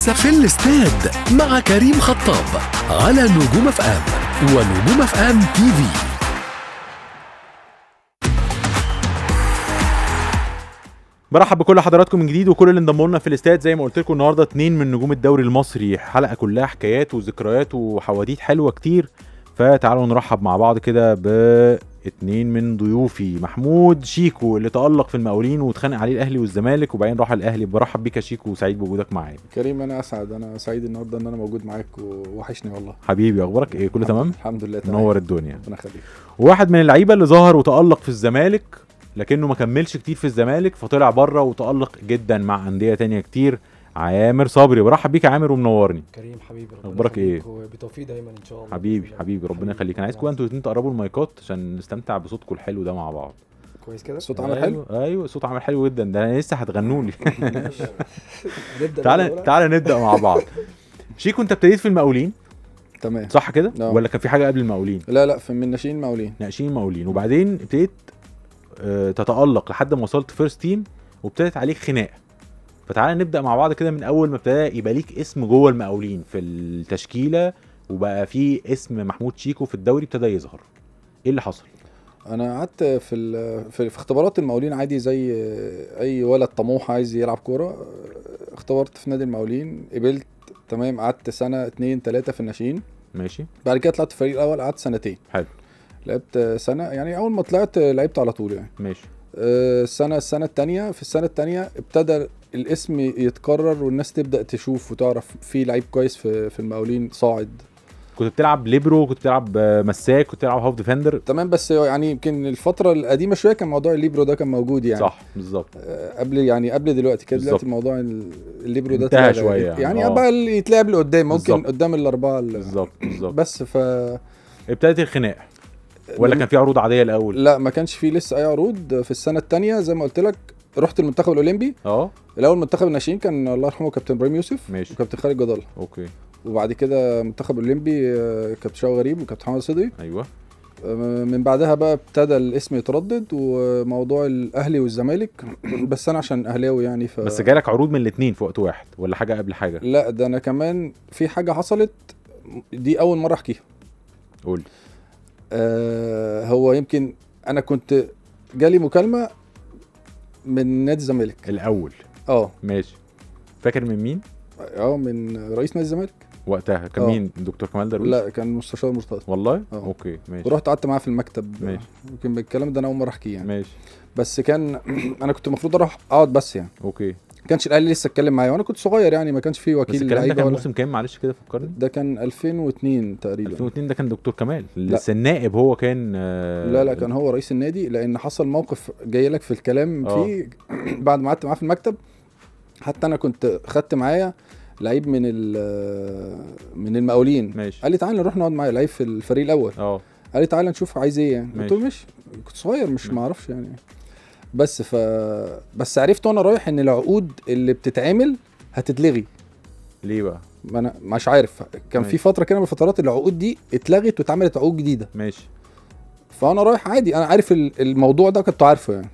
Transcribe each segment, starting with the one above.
في الاستاد مع كريم خطاب على نجوم اف ام ونجوم اف ام تي في برحب بكل حضراتكم من جديد وكل اللي انضموا لنا في الاستاد زي ما قلت لكم النهارده اتنين من نجوم الدوري المصري حلقه كلها حكايات وذكريات وحواديت حلوه كتير فتعالوا نرحب مع بعض كده باتنين من ضيوفي محمود شيكو اللي تألق في المقاولين واتخانق عليه الاهلي والزمالك وبعدين راح الاهلي برحب بيك يا شيكو وسعيد بوجودك معايا كريم انا اسعد انا سعيد النهارده ان انا موجود معاك ووحشني والله حبيبي اخبارك ايه كله تمام الحمد لله تمام منور الدنيا ربنا يخليك وواحد من اللعيبه اللي ظهر وتألق في الزمالك لكنه ما كملش كتير في الزمالك فطلع بره وتألق جدا مع أندية تانية كتير عامر صبري برحب بيك يا عامر ومنورني كريم حبيبي ربنا أخبارك إيه؟ يخليك وبتوفيق دايما ان شاء الله حبيبي بإذن الله. حبيبي ربنا يخليك انا عايزكم انتوا الاتنين تقربوا المايكات عشان نستمتع بصوتكم الحلو ده مع بعض كويس كده الصوت عامل حلو ايوه ايوه صوت عامل حلو جدا ده انا لسه هتغنوا لي ماشي. نبدا تعالى بالأولى. تعالى نبدا مع بعض شيكو انت ابتديت في المقاولين تمام صح كده آه. ولا كان في حاجه قبل المقاولين لا لا في من ناشئين مقاولين ناشئين المقاولين وبعدين ابتديت آه، تتألق لحد ما وصلت فيرست تيم وابتدت عليك خناقه فتعالى نبدا مع بعض كده من اول ما ابتدى يبقى ليك اسم جوه المقاولين في التشكيله وبقى في اسم محمود شيكو في الدوري ابتدى يظهر ايه اللي حصل انا قعدت في ال- في, في اختبارات المقاولين عادي زي اي ولد طموح عايز يلعب كوره اختبرت في نادي المقاولين قبلت تمام قعدت سنه اتنين تلاته في الناشئين ماشي بعد كده طلعت الفريق الاول قعدت سنتين حلو لعبت سنه يعني اول ما طلعت لعبت على طول يعني ماشي آه، السنه السنه الثانيه في السنه الثانيه ابتدى الاسم يتكرر والناس تبدا تشوف وتعرف في لعيب كويس في في المقاولين صاعد كنت بتلعب ليبرو كنت بتلعب آه، مساك كنت بتلعب هاف ديفندر تمام بس يعني يمكن الفتره القديمه شويه كان موضوع الليبرو ده كان موجود يعني صح بالظبط آه، قبل يعني قبل دلوقتي كده بالظبط. دلوقتي موضوع ال- الليبرو ده انتهى اتلغى. شوية يعني، يعني آه. بقى اللي يتلعب لقدام ممكن بالظبط. قدام الاربعه ال- بالظبط بالظبط بس ف ابتدت الخناقه ولا كان في عروض عاديه الاول لا ما كانش فيه لسه اي عروض في السنه الثانيه زي ما قلت لك رحت المنتخب الاولمبي اه الاول منتخب الناشئين كان الله يرحمه كابتن ابراهيم يوسف ماشي. وكابتن خالد جدال اوكي وبعد كده منتخب الاولمبي آه، كابتن شاو غريب وكابتن محمد صدقي ايوه آه، من بعدها بقى ابتدى الاسم يتردد وموضوع الاهلي والزمالك بس انا عشان اهلاوي يعني ف بس جالك عروض من الاثنين في وقت واحد ولا حاجه قبل حاجه لا ده انا كمان في حاجه حصلت دي اول مره احكيها قول آه هو يمكن انا كنت جالي مكالمه من نادي الزمالك الاول اه ماشي فاكر من مين اه من رئيس نادي الزمالك وقتها كان آه. مين دكتور كمال درويش لا كان مستشار مرتضى والله آه. اوكي ماشي ورحت قعدت معاه في المكتب ماشي. يمكن الكلام ده انا اول مره احكيه يعني ماشي بس كان انا كنت المفروض اروح اقعد بس يعني اوكي ما كانش الاهلي لسه اتكلم معايا وانا كنت صغير يعني ما كانش فيه بس وكيل الكلام ده لعيبه كان ولا موسم كام معلش كده فكرني ده كان 2002 تقريبا 2002 ده كان دكتور كمال لا. لسه النائب هو كان آه، لا لا كان هو رئيس النادي لان حصل موقف جاي لك في الكلام آه. فيه بعد ما قعدت معاه في المكتب حتى انا كنت خدت معايا لعيب من ال- من المقاولين ماشي قال لي تعالى نروح نقعد معايا لعيب في الفريق الاول اه قال لي تعالى نشوف عايز ايه يعني قلت ماشي. له ماشي كنت صغير مش ماشي. ما اعرفش يعني بس ف بس عرفت وانا رايح ان العقود اللي بتتعمل هتتلغي ليه بقى ما انا مش عارف كان ماشي. في فتره كده من الفترات العقود دي اتلغت واتعملت عقود جديده ماشي فانا رايح عادي انا عارف ال- الموضوع ده كنت عارفه يعني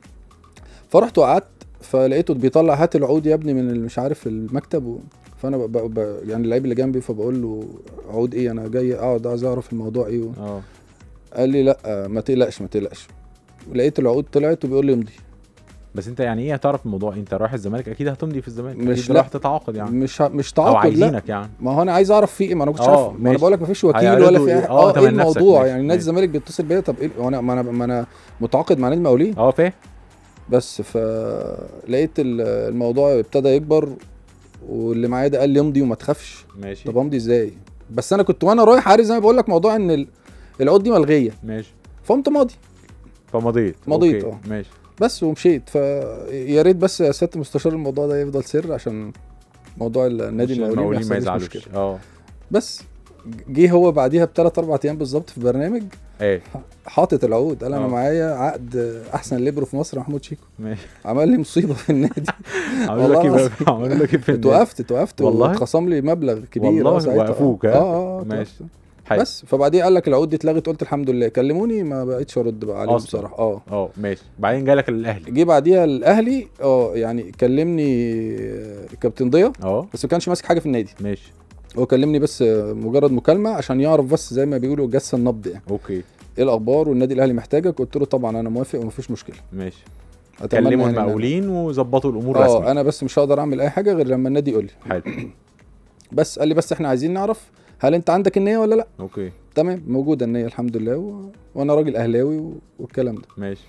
فرحت وقعدت فلقيته بيطلع هات العقود يا ابني من ال- مش عارف المكتب و... فانا ب... ب... ب... يعني اللعيب اللي جنبي فبقول له عقود ايه انا جاي اقعد عايز اعرف الموضوع ايه و... اه قال لي لا ما تقلقش ما تقلقش لقيت العقود طلعت وبيقول لي امضي بس انت يعني ايه هتعرف الموضوع انت رايح الزمالك اكيد هتمضي في الزمالك مش اكيد لا. رايح تتعاقد يعني مش ه... مش او تعاقد لا عايزينك يعني ما هو انا عايز اعرف في ايه ما انا كنتش اه، عارف ما انا ماشي. بقول لك مفيش وكيل هيعرضوا ولا في ايه؟ ايه اه، اه تمام ايه نفسك، الموضوع ماشي، يعني نادي ماشي. الزمالك بيتصل بيا طب ايه وانا ما انا ما انا متعاقد مع نادي المقاولين اه فاهم بس فلقيت ال- الموضوع ابتدى يكبر واللي معايا ده قال لي امضي وما تخافش ماشي طب امضي ازاي بس انا كنت وانا رايح عارف زي ما بقول لك موضوع ان ال- العقود دي ملغيه ماشي فقمت ماضي فمضيت مضيت، اوكي، اه. ماشي بس ومشيت فيا ريت بس يا سياده المستشار الموضوع ده يفضل سر عشان موضوع النادي عشان المقاولين ما ما يحصلش يزعلوش مشكله اه بس جه هو بعديها بثلاث اربع ايام بالظبط في برنامج ايه حاطط العقود قال انا اه. معايا عقد احسن ليبرو في مصر محمود شيكو ماشي عمل لي مصيبه في النادي عملوا لك والله ايه بقى؟ عملوا لك ايه في النادي؟ اتوقفت اتوقفت والله؟ واتخصم لي مبلغ كبير والله اه ساعتها. وقفوك، ها؟ اه اه ماشي. ماشي حلو. بس فبعديها قال لك العقود دي اتلغت قلت الحمد لله كلموني ما بقتش ارد بقى عليهم أصلاً. بصراحه اه اه ماشي بعدين جالك الاهلي جه بعديها الاهلي اه يعني كلمني آه، كابتن ضياء اه بس ما كانش ماسك حاجه في النادي ماشي هو كلمني بس آه، مجرد مكالمه عشان يعرف بس زي ما بيقولوا جس النبض يعني اوكي ايه الاخبار والنادي الاهلي محتاجك قلت له طبعا انا موافق ومفيش مشكله ماشي أتمنى كلموا يعني إن أنا- المقاولين وظبطوا الامور اه رسمي انا بس مش هقدر اعمل اي حاجه غير لما النادي يقول لي حلو بس قال لي بس احنا عايزين نعرف هل انت عندك النيه ولا لا اوكي تمام موجوده النيه الحمد لله و... وانا راجل اهلاوي و... والكلام ده ماشي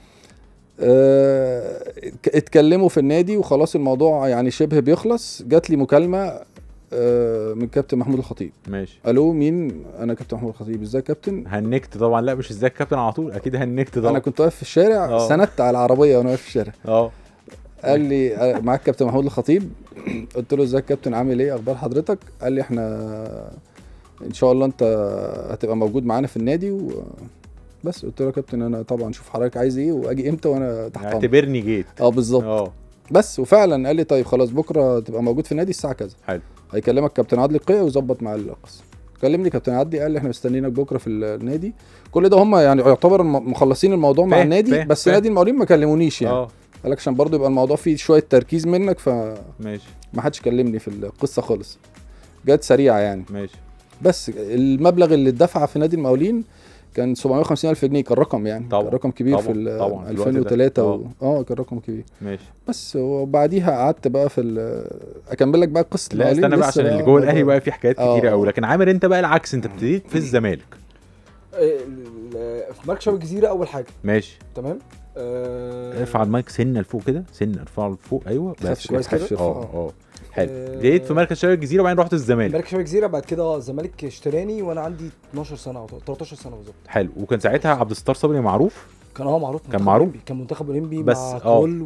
آه... ك- اتكلموا في النادي وخلاص الموضوع يعني شبه بيخلص جات لي مكالمه آه... من كابتن محمود الخطيب ماشي الو مين انا كابتن محمود الخطيب ازاي يا كابتن هنكت طبعا لا مش ازاي الكابتن على طول اكيد هنكت طبعا انا كنت واقف في الشارع آه. سندت على العربيه وانا واقف في الشارع اه قال لي آه، معاك كابتن محمود الخطيب قلت له ازيك يا كابتن عامل ايه اخبار حضرتك قال لي احنا ان شاء الله انت هتبقى موجود معانا في النادي و بس قلت له يا كابتن انا طبعا شوف حضرتك عايز ايه واجي امتى وانا تحت امرك اعتبرني جيت اه بالظبط اه بس وفعلا قال لي طيب خلاص بكره تبقى موجود في النادي الساعه كذا حلو هيكلمك كابتن عادل القيع ويظبط معاه القصه كلمني كابتن عدي قال لي احنا مستنيينك بكره في النادي كل ده هم يعني يعتبر الم- مخلصين الموضوع مع فاهم، النادي فاهم، بس فاهم. نادي المقاولين ما كلمونيش يعني اه قال لك عشان برضه يبقى الموضوع فيه شويه تركيز منك فما ماشي حدش كلمني في القصه خالص جت سريعه يعني ماشي بس المبلغ اللي اتدفع في نادي المقاولين كان 750 الف جنيه كان رقم يعني طبعا، كان رقم كبير طبعا، في ال طبعا، في الوقت ده. 2003 و... آه. اه كان رقم كبير ماشي بس وبعديها قعدت بقى في ال- اكمل لك بقى قصه لا المقاولين استنى بقى لسه عشان اللي جوه الاهلي الموضوع- بقى في حكايات آه. كتيره قوي لكن عامر انت بقى العكس انت ابتديت في الزمالك ال- في مركز شباب الجزيره اول حاجه ماشي تمام آه، ارفع المايك سنه لفوق كده سنه ارفعه لفوق ايوه تخافش بس كويس كده كده؟ اه اه حلو آه. ابتديت في مركز شباب الجزيره وبعدين رحت الزمالك مركز شباب الجزيره بعد كده اه الزمالك اشتراني وانا عندي 12 سنه او 13 سنه بالظبط حلو وكان ساعتها عبد الستار صبري معروف كان اه معروف كان منتخب معروف؟ أولمبي. كان منتخب اولمبي بس مع آه. كول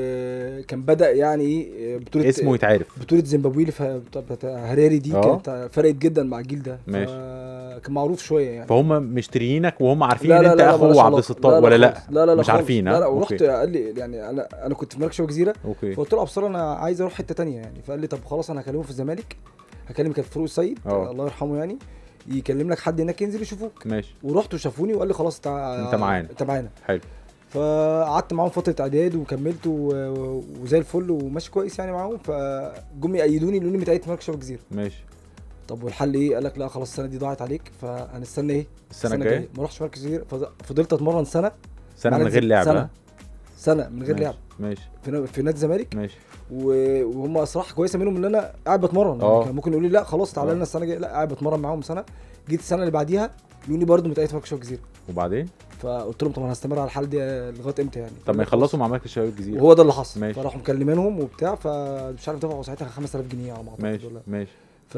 وكان بدا يعني ايه بطوله اسمه يتعرف بطوله زيمبابوي اللي ف- بتاعت هراري دي آه. كانت فرقت جدا مع الجيل ده ماشي. ف- كان معروف شويه يعني فهم مشتريينك وهم عارفين لا ان لا انت لا لا اخو مالهاش عبد علاقة. الستار ولا لا خالص. لا لا لا مش خالص. عارفين ها لا لا ورحت اوكي قال لي يعني انا انا كنت في مركز شباب الجزيره اوكي فقلت له يا ابصر انا عايز اروح حته تانية يعني فقال لي طب خلاص انا هكلمه في الزمالك هكلم كابتن فاروق السيد اه. الله يرحمه يعني يكلم لك حد هناك ينزل يشوفوك ماشي ورحت وشافوني وقال لي خلاص تع... انت معانا. انت معانا حلو فقعدت معاهم فتره اعداد وكملت و... وزي الفل وماشي كويس يعني معاهم فجم يأيدوني يقولوا لي متأيد في مركز شباب الجزيره ماشي طب والحل ايه؟ قال لك لا خلاص السنه دي ضاعت عليك فهنستنى ايه؟ السنه الجايه ما رحتش مركز الجزيره ففضلت اتمرن سنه سنه مع من غير نادي- لعب سنه ها؟ سنه من غير ماشي. لعب ماشي في, نا- في نادي الزمالك ماشي و- وهم صراحه كويسه منهم ان انا قاعد بتمرن اه. يعني كان ممكن يقولوا لي لا خلاص تعالى اه. لنا السنه الجايه لا قاعد بتمرن معاهم سنه جيت السنه اللي بعديها يقولوا لي برضه متأيد في مركز شباب الجزيره وبعدين فقلت لهم طب انا هستمر على الحال دي لغايه امتى يعني طب ما يخلصوا مع مركز شباب الجزيره وهو ده اللي حصل ماشي. فراحوا مكلمينهم وبتاع فمش عارف دفعوا ساعتها 5000 جنيه على ما اعتقد ماشي ولا ماشي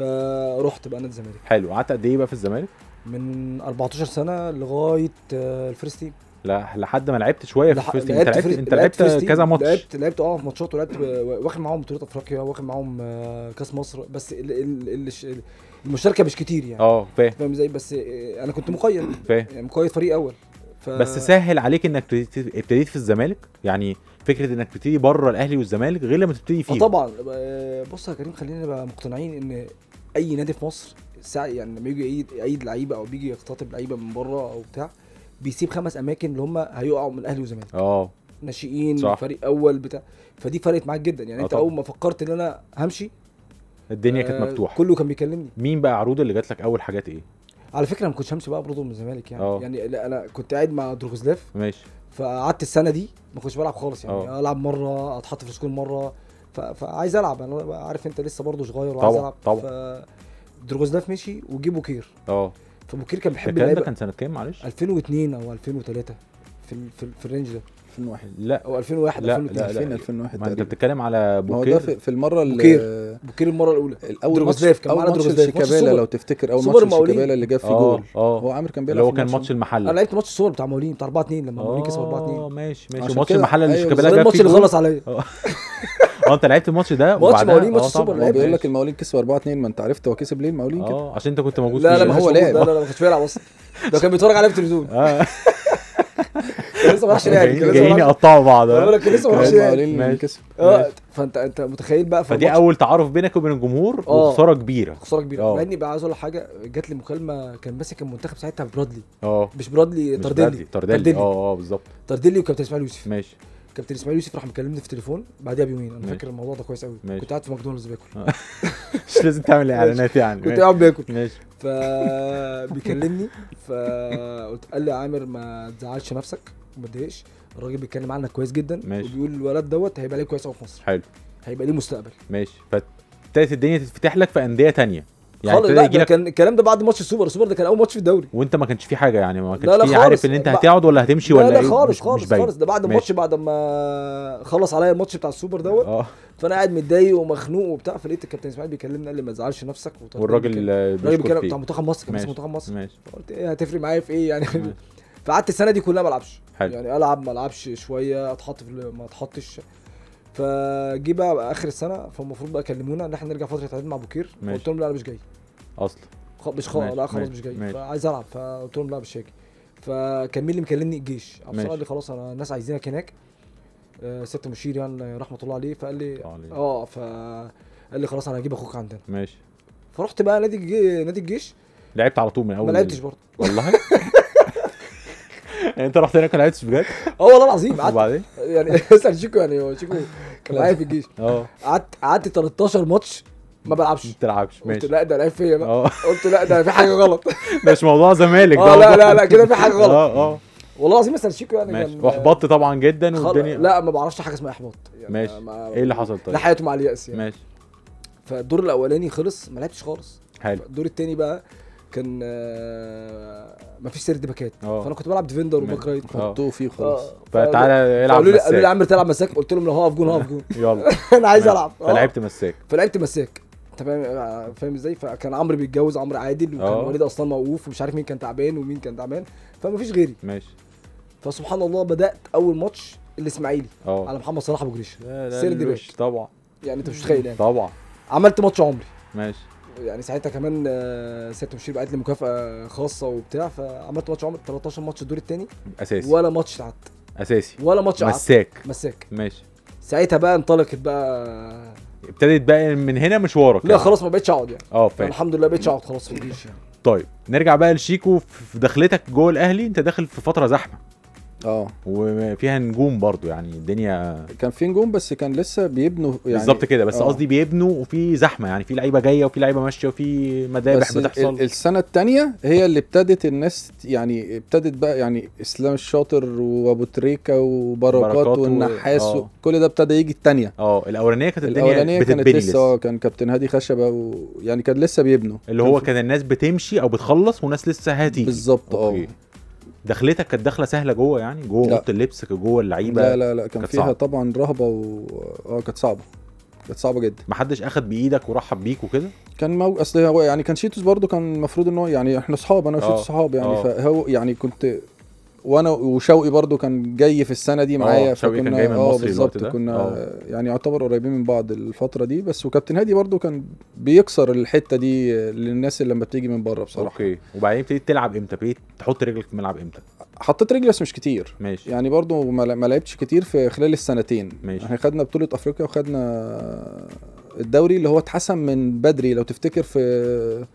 فرحت بقى نادي الزمالك حلو قعدت قد ايه بقى في الزمالك من 14 سنه لغايه آه، الفيرست تيم لا لحد ما لعبت شويه في لح- الفيرست تيم. انت لعبت فري- انت لعبت فيرست تيم، كذا ماتش لعبت لعبت اه في ماتشات ولعبت ب- واخد معاهم بطوله افريقيا واخد معاهم آه، كاس مصر بس ال ال ال الش- المشاركه مش كتير يعني اه فاهم فاهم ازاي بس آه، انا كنت مقيد فاهم يعني مقيد فريق اول ف... بس سهل عليك انك ابتديت ابتديت في الزمالك يعني فكره انك تبتدي بره الاهلي والزمالك غير لما تبتدي اه فيه طبعا آه، بص يا كريم خلينا نبقى مقتنعين ان اي نادي في مصر ساعة يعني لما يجي يعيد- يعيد لعيبه او بيجي يختطب لعيبه من بره او بتاع بيسيب خمس اماكن اللي هم هيقعوا من الاهلي والزمالك اه ناشئين صح. فريق اول بتاع فدي فرقت معاك جدا يعني اه انت طبعا. اول ما فكرت ان انا همشي الدنيا كانت آه، مفتوحه كله كان بيكلمني مين بقى عروض اللي جات لك اول حاجات ايه على فكره أنا ما كنتش همشي بقى برضه من الزمالك يعني اه. يعني لا انا كنت قاعد مع دروغوزلاف ماشي فقعدت السنه دي ما كنتش بلعب خالص يعني اه. العب مره اتحط في السكون مره ف... فعايز العب انا عارف انت لسه برضه صغير وعايز طبعا، العب طبعا. ف دروغوزلاف مشي وجي بوكير اه فبوكير كان ده بيحب الكلام ده اللعيبه كان سنه كام معلش 2002 او 2003 في ال... في, ال... في الرينج ده 2001 لا او 2001 لا، 2002 لا، 2000 2001 ما انت تقريبا بتتكلم على ما هو بوكير ده في, في المره اللي بوكير. بوكير المره الاولى الاول ماتش دروغوزلاف، كان اول معانا ماتش دروغوزلاف، ماتش شيكابالا السوبر. لو تفتكر اول سوبر ماتش المقاولين. شيكابالا اللي جاب فيه اه جول اه هو عامر كان اللي بيلعب هو في كان الماتش ماتش ده. المحل انا لعبت ماتش السوبر بتاع مولين بتاع 4 2 لما مولين كسب 4 اه 2 ماشي ماشي عشان ماتش كده- المحل اللي أيوة، شيكابالا ده جاب الماتش فيه اللي جول. خلص عليا اه انت لعبت الماتش ده ماتش وبعدها- مقاولين، ماتش اه السوبر طبعا، هو لعبت. بيقول لك ماشي. المقاولين كسبوا 4 2 ما انت عرفت هو كسب ليه المقاولين كده اه عشان انت كنت موجود لا فيه لا ما هو هو لعب. لا لا لا ما كنتش بيلعب اصلا ده كان بيتفرج عليا في التلفزيون اه كان لسه لسه ما راحش نهائي جايين كان لسه جايين ما راحش- يقطعوا بعض بقول ها؟ لك كان لسه ما راحش كان نهائي المقاولين اللي ماشي. كسب اه ماشي. فانت انت متخيل بقى فدي فالماتش- اول تعارف بينك وبين الجمهور آه. وخساره كبيره خساره كبيره اه. مع اني بقى عايز اقول لك حاجه جات لي مكالمه كان ماسك المنتخب ساعتها برادلي اه مش برادلي مش تردلي بدري، تردلي اه اه بالظبط تردلي وكابتن اسماعيل يوسف ماشي كابتن اسماعيل يوسف راح مكلمني في التليفون بعدها بيومين انا ماشي. فاكر الموضوع ده كويس قوي ماشي. كنت قاعد في ماكدونالدز باكل مش لازم تعمل اعلانات يعني كنت ماشي. قاعد باكل ماشي فبيكلمني فقلت قال لي يا عامر ما تزعلش نفسك وما تضايقش الراجل بيتكلم عنك كويس جدا ماشي. وبيقول الولد دوت هيبقى ليه كويس قوي في مصر حلو هيبقى ليه مستقبل ماشي فابتدت الدنيا تتفتح لك في انديه تانية يعني خالص ابتدى لا يجي ده لك كان الكلام ده بعد ماتش السوبر السوبر ده كان اول ماتش في الدوري وانت ما كانش في حاجه يعني ما لا، كانش لا في خالص. عارف ان انت بع- هتقعد ولا هتمشي لا ولا لا ايه خالص مش- خالص مش باين. خالص ده بعد ماشي. الماتش بعد ما خلص عليا الماتش بتاع السوبر دوت اه فانا قاعد متضايق ومخنوق وبتاع فلقيت الكابتن اسماعيل بيكلمني قال لي ما تزعلش نفسك وطبعاً والراجل بيتكلم- آه، الراجل بيشكر بيتكلم فيك بتاع منتخب مصر كان ماشي. ماسك منتخب مصر ماشي فقلت ايه هتفرق معايا في ايه يعني ماشي. فقعدت السنه دي كلها ما العبش حلو. يعني العب ما العبش شويه اتحط في ال- ما اتحطش فجي بقى اخر السنه فالمفروض بقى كلمونا ان احنا نرجع فتره اعداد مع بوكير ماشي. قلت لهم لا انا مش جاي اصلا خ- مش خ... ماشي، لا خلاص ماشي، مش جاي ماشي. فعايز العب فقلت لهم لا مش هاجي فكان مين اللي مكلمني الجيش عبد الصمد ماشي. قال لي خلاص انا الناس عايزينك هناك آه، ست مشير يعني رحمه الله عليه فقال لي الله عليه. اه ف قال لي خلاص انا هجيب اخوك عندنا ماشي فرحت بقى نادي الجي... نادي الجيش لعبت على طول من اول ما لعبتش برضه والله يعني انت رحت هناك ما لعبتش بجد اه والله العظيم قعدت وبعدين يعني اسال شيكو يعني هو شيكو كان معايا في الجيش اه قعدت قعدت 13 ماتش ما بلعبش ما تلعبش قلت ماشي لا ده العيب فيا بقى اه قلت لا ده في حاجه غلط ده مش موضوع زمالك ده اه لا موضوع- لا لا كده في حاجه غلط اه اه والله العظيم اسال شيكو يعني ماشي كان واحبطت طبعا جدا خل... والدنيا لا ما بعرفش حاجه اسمها احباط يعني ماشي. ما... ايه اللي حصل طيب ده حياته مع اليأس يعني ماشي فالدور الاولاني خلص ما لعبتش خالص حلو الدور الثاني بقى كان آه، ما فيش سيرد باكات اه. فانا كنت بلعب ديفندر ماشي. وباك رايت اه. حطوه فيه خلاص اه. فتعالى العب قالوا لي قالوا لي يا مساك عم تلعب مساك قلت لهم لو هقف جون هقف جون يلا انا عايز ماشي. العب اه. فلعبت مساك فلعبت مساك انت فاهم فاهم ازاي فكان عمرو بيتجوز عمرو عادل وكان اه. وليد اصلا موقوف ومش عارف مين كان تعبان ومين كان تعبان فما فيش غيري ماشي فسبحان الله بدات اول ماتش الاسماعيلي على اه محمد صلاح ابو جريشه لا لا سيرد باك الوش طبعا يعني انت مش متخيل يعني طبعا عملت ماتش عمري ماشي يعني ساعتها كمان آه، سياده مشير بعت لي مكافاه خاصه وبتاع فعملت ماتش عمري 13 ماتش الدور الثاني اساسي ولا ماتش قعدت اساسي ولا ماتش قعدت مساك مساك ماشي ساعتها بقى انطلقت بقى ابتدت بقى من هنا مشوارك لا يعني. خلاص ما بقتش اقعد يعني اه فاهم الحمد لله بقتش اقعد خلاص في الجيش يعني طيب نرجع بقى لشيكو في دخلتك جوه الاهلي انت داخل في فتره زحمه اه وفيها نجوم برضو يعني الدنيا كان في نجوم بس كان لسه بيبنوا يعني بالظبط كده بس آه. قصدي بيبنوا وفي زحمه يعني في لعيبه جايه وفي لعيبه ماشيه وفي مذابح بس ال- بتحصل ال- السنه الثانيه هي اللي ابتدت الناس يعني ابتدت بقى يعني اسلام الشاطر وابو تريكه وبركات بركات و- والنحاس آه. و... كل ده ابتدى يجي الثانيه اه الاولانيه كانت الدنيا الاولانيه كانت بتتبني لسه اه كان كابتن هادي خشبه ويعني كان لسه بيبنوا اللي هو كان الناس بتمشي او بتخلص وناس لسه هتيجي بالظبط اه أوكي. دخلتك كانت داخله سهله جوه يعني جوه لا. اوضه اللبس جوه اللعيبه لا لا لا كان كانت فيها صعبة. طبعا رهبه و اه كانت صعبه كانت صعبه جدا محدش اخد بايدك ورحب بيك وكده كان مو... اصل هو يعني كان شيتوس برضو كان المفروض ان هو يعني احنا اصحاب انا اه. وشيتوس صحاب يعني اه. فهو يعني كنت وانا وشوقي برضو كان جاي في السنه دي معايا شوقي كان فكنا جاي من اه المصري بالظبط الوقت ده. كنا اه. يعني يعتبر قريبين من بعض الفتره دي بس وكابتن هادي برضو كان بيكسر الحته دي للناس اللي لما بتيجي من بره بصراحه اوكي وبعدين ابتديت تلعب امتى ابتديت تحط رجلك في الملعب امتى حطيت رجلي بس مش كتير ماشي يعني برضو ما ما لعبتش كتير في خلال السنتين ماشي. احنا خدنا بطوله افريقيا وخدنا الدوري اللي هو اتحسم من بدري لو تفتكر في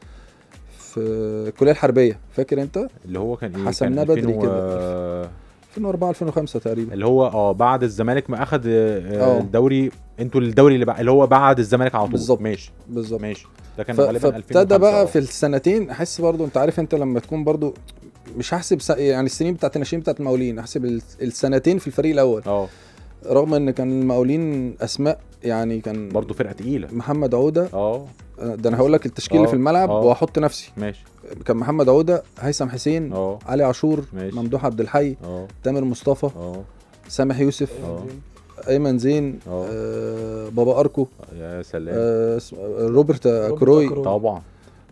في الكليه الحربيه فاكر انت اللي هو كان ايه حسمناه كان بدري 2000 و- كده. 2004 2005 تقريبا اللي هو اه بعد الزمالك ما اخد آه، اه. الدوري انتوا الدوري اللي بقى اللي هو بعد الزمالك على طول بالظبط. ماشي بالظبط ماشي ده كان ف- غالبا 2005 فابتدى بقى اه. في السنتين احس برضو انت عارف انت لما تكون برضو مش هحسب س... يعني السنين بتاعت الناشئين بتاعت المقاولين احسب ال- السنتين في الفريق الاول اه رغم ان كان المقاولين اسماء يعني كان برضه فرقه تقيله محمد عوده اه ده انا هقول لك التشكيل اللي اه، في الملعب اه. واحط نفسي ماشي كان محمد عوده هيثم حسين اه علي عاشور ماشي. ممدوح عبد الحي اه تامر مصطفى اه سامح يوسف اه ايمن زين اه. آه بابا اركو يا سلام آه اسم- روبرت روبرت كروي أكروي. طبعا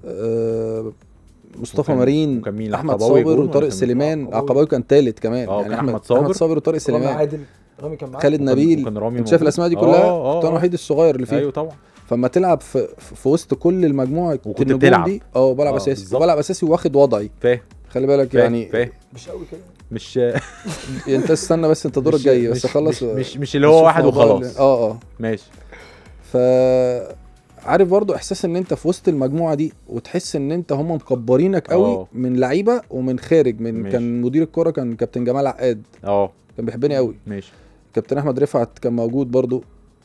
آه مصطفى وكان- مارين وكان مين؟ احمد عقباوي صابر جون ولا وطارق كان مين؟ سليمان عقباوي. عقباوي كان تالت كمان اه، كان احمد أحمد صابر. احمد صابر وطارق رامي سليمان عادل رامي كان معاه خالد وكان- نبيل وكان رامي انت شايف موجود. الاسماء دي اه، كلها اه، كنت انا اه. الوحيد الصغير اللي فيه ايوه طبعا فما تلعب في, في وسط كل المجموعه وكنت النجوم بتلعب. دي اه بلعب اه، اساسي بالظبط. وبلعب اساسي واخد وضعي فاهم خلي بالك فاهم يعني فاهم مش قوي كده مش انت استنى بس انت دورك مش- جاي مش- بس خلص مش, مش, مش اللي هو واحد موضوع ال- وخلاص اه اه ماشي ف عارف برضو احساس ان انت في وسط المجموعه دي وتحس ان انت هم مكبرينك قوي اه. من لعيبه ومن خارج من ماشي. كان مدير الكوره كان كابتن جمال عقاد اه كان بيحبني قوي ماشي كابتن احمد رفعت كان موجود برضو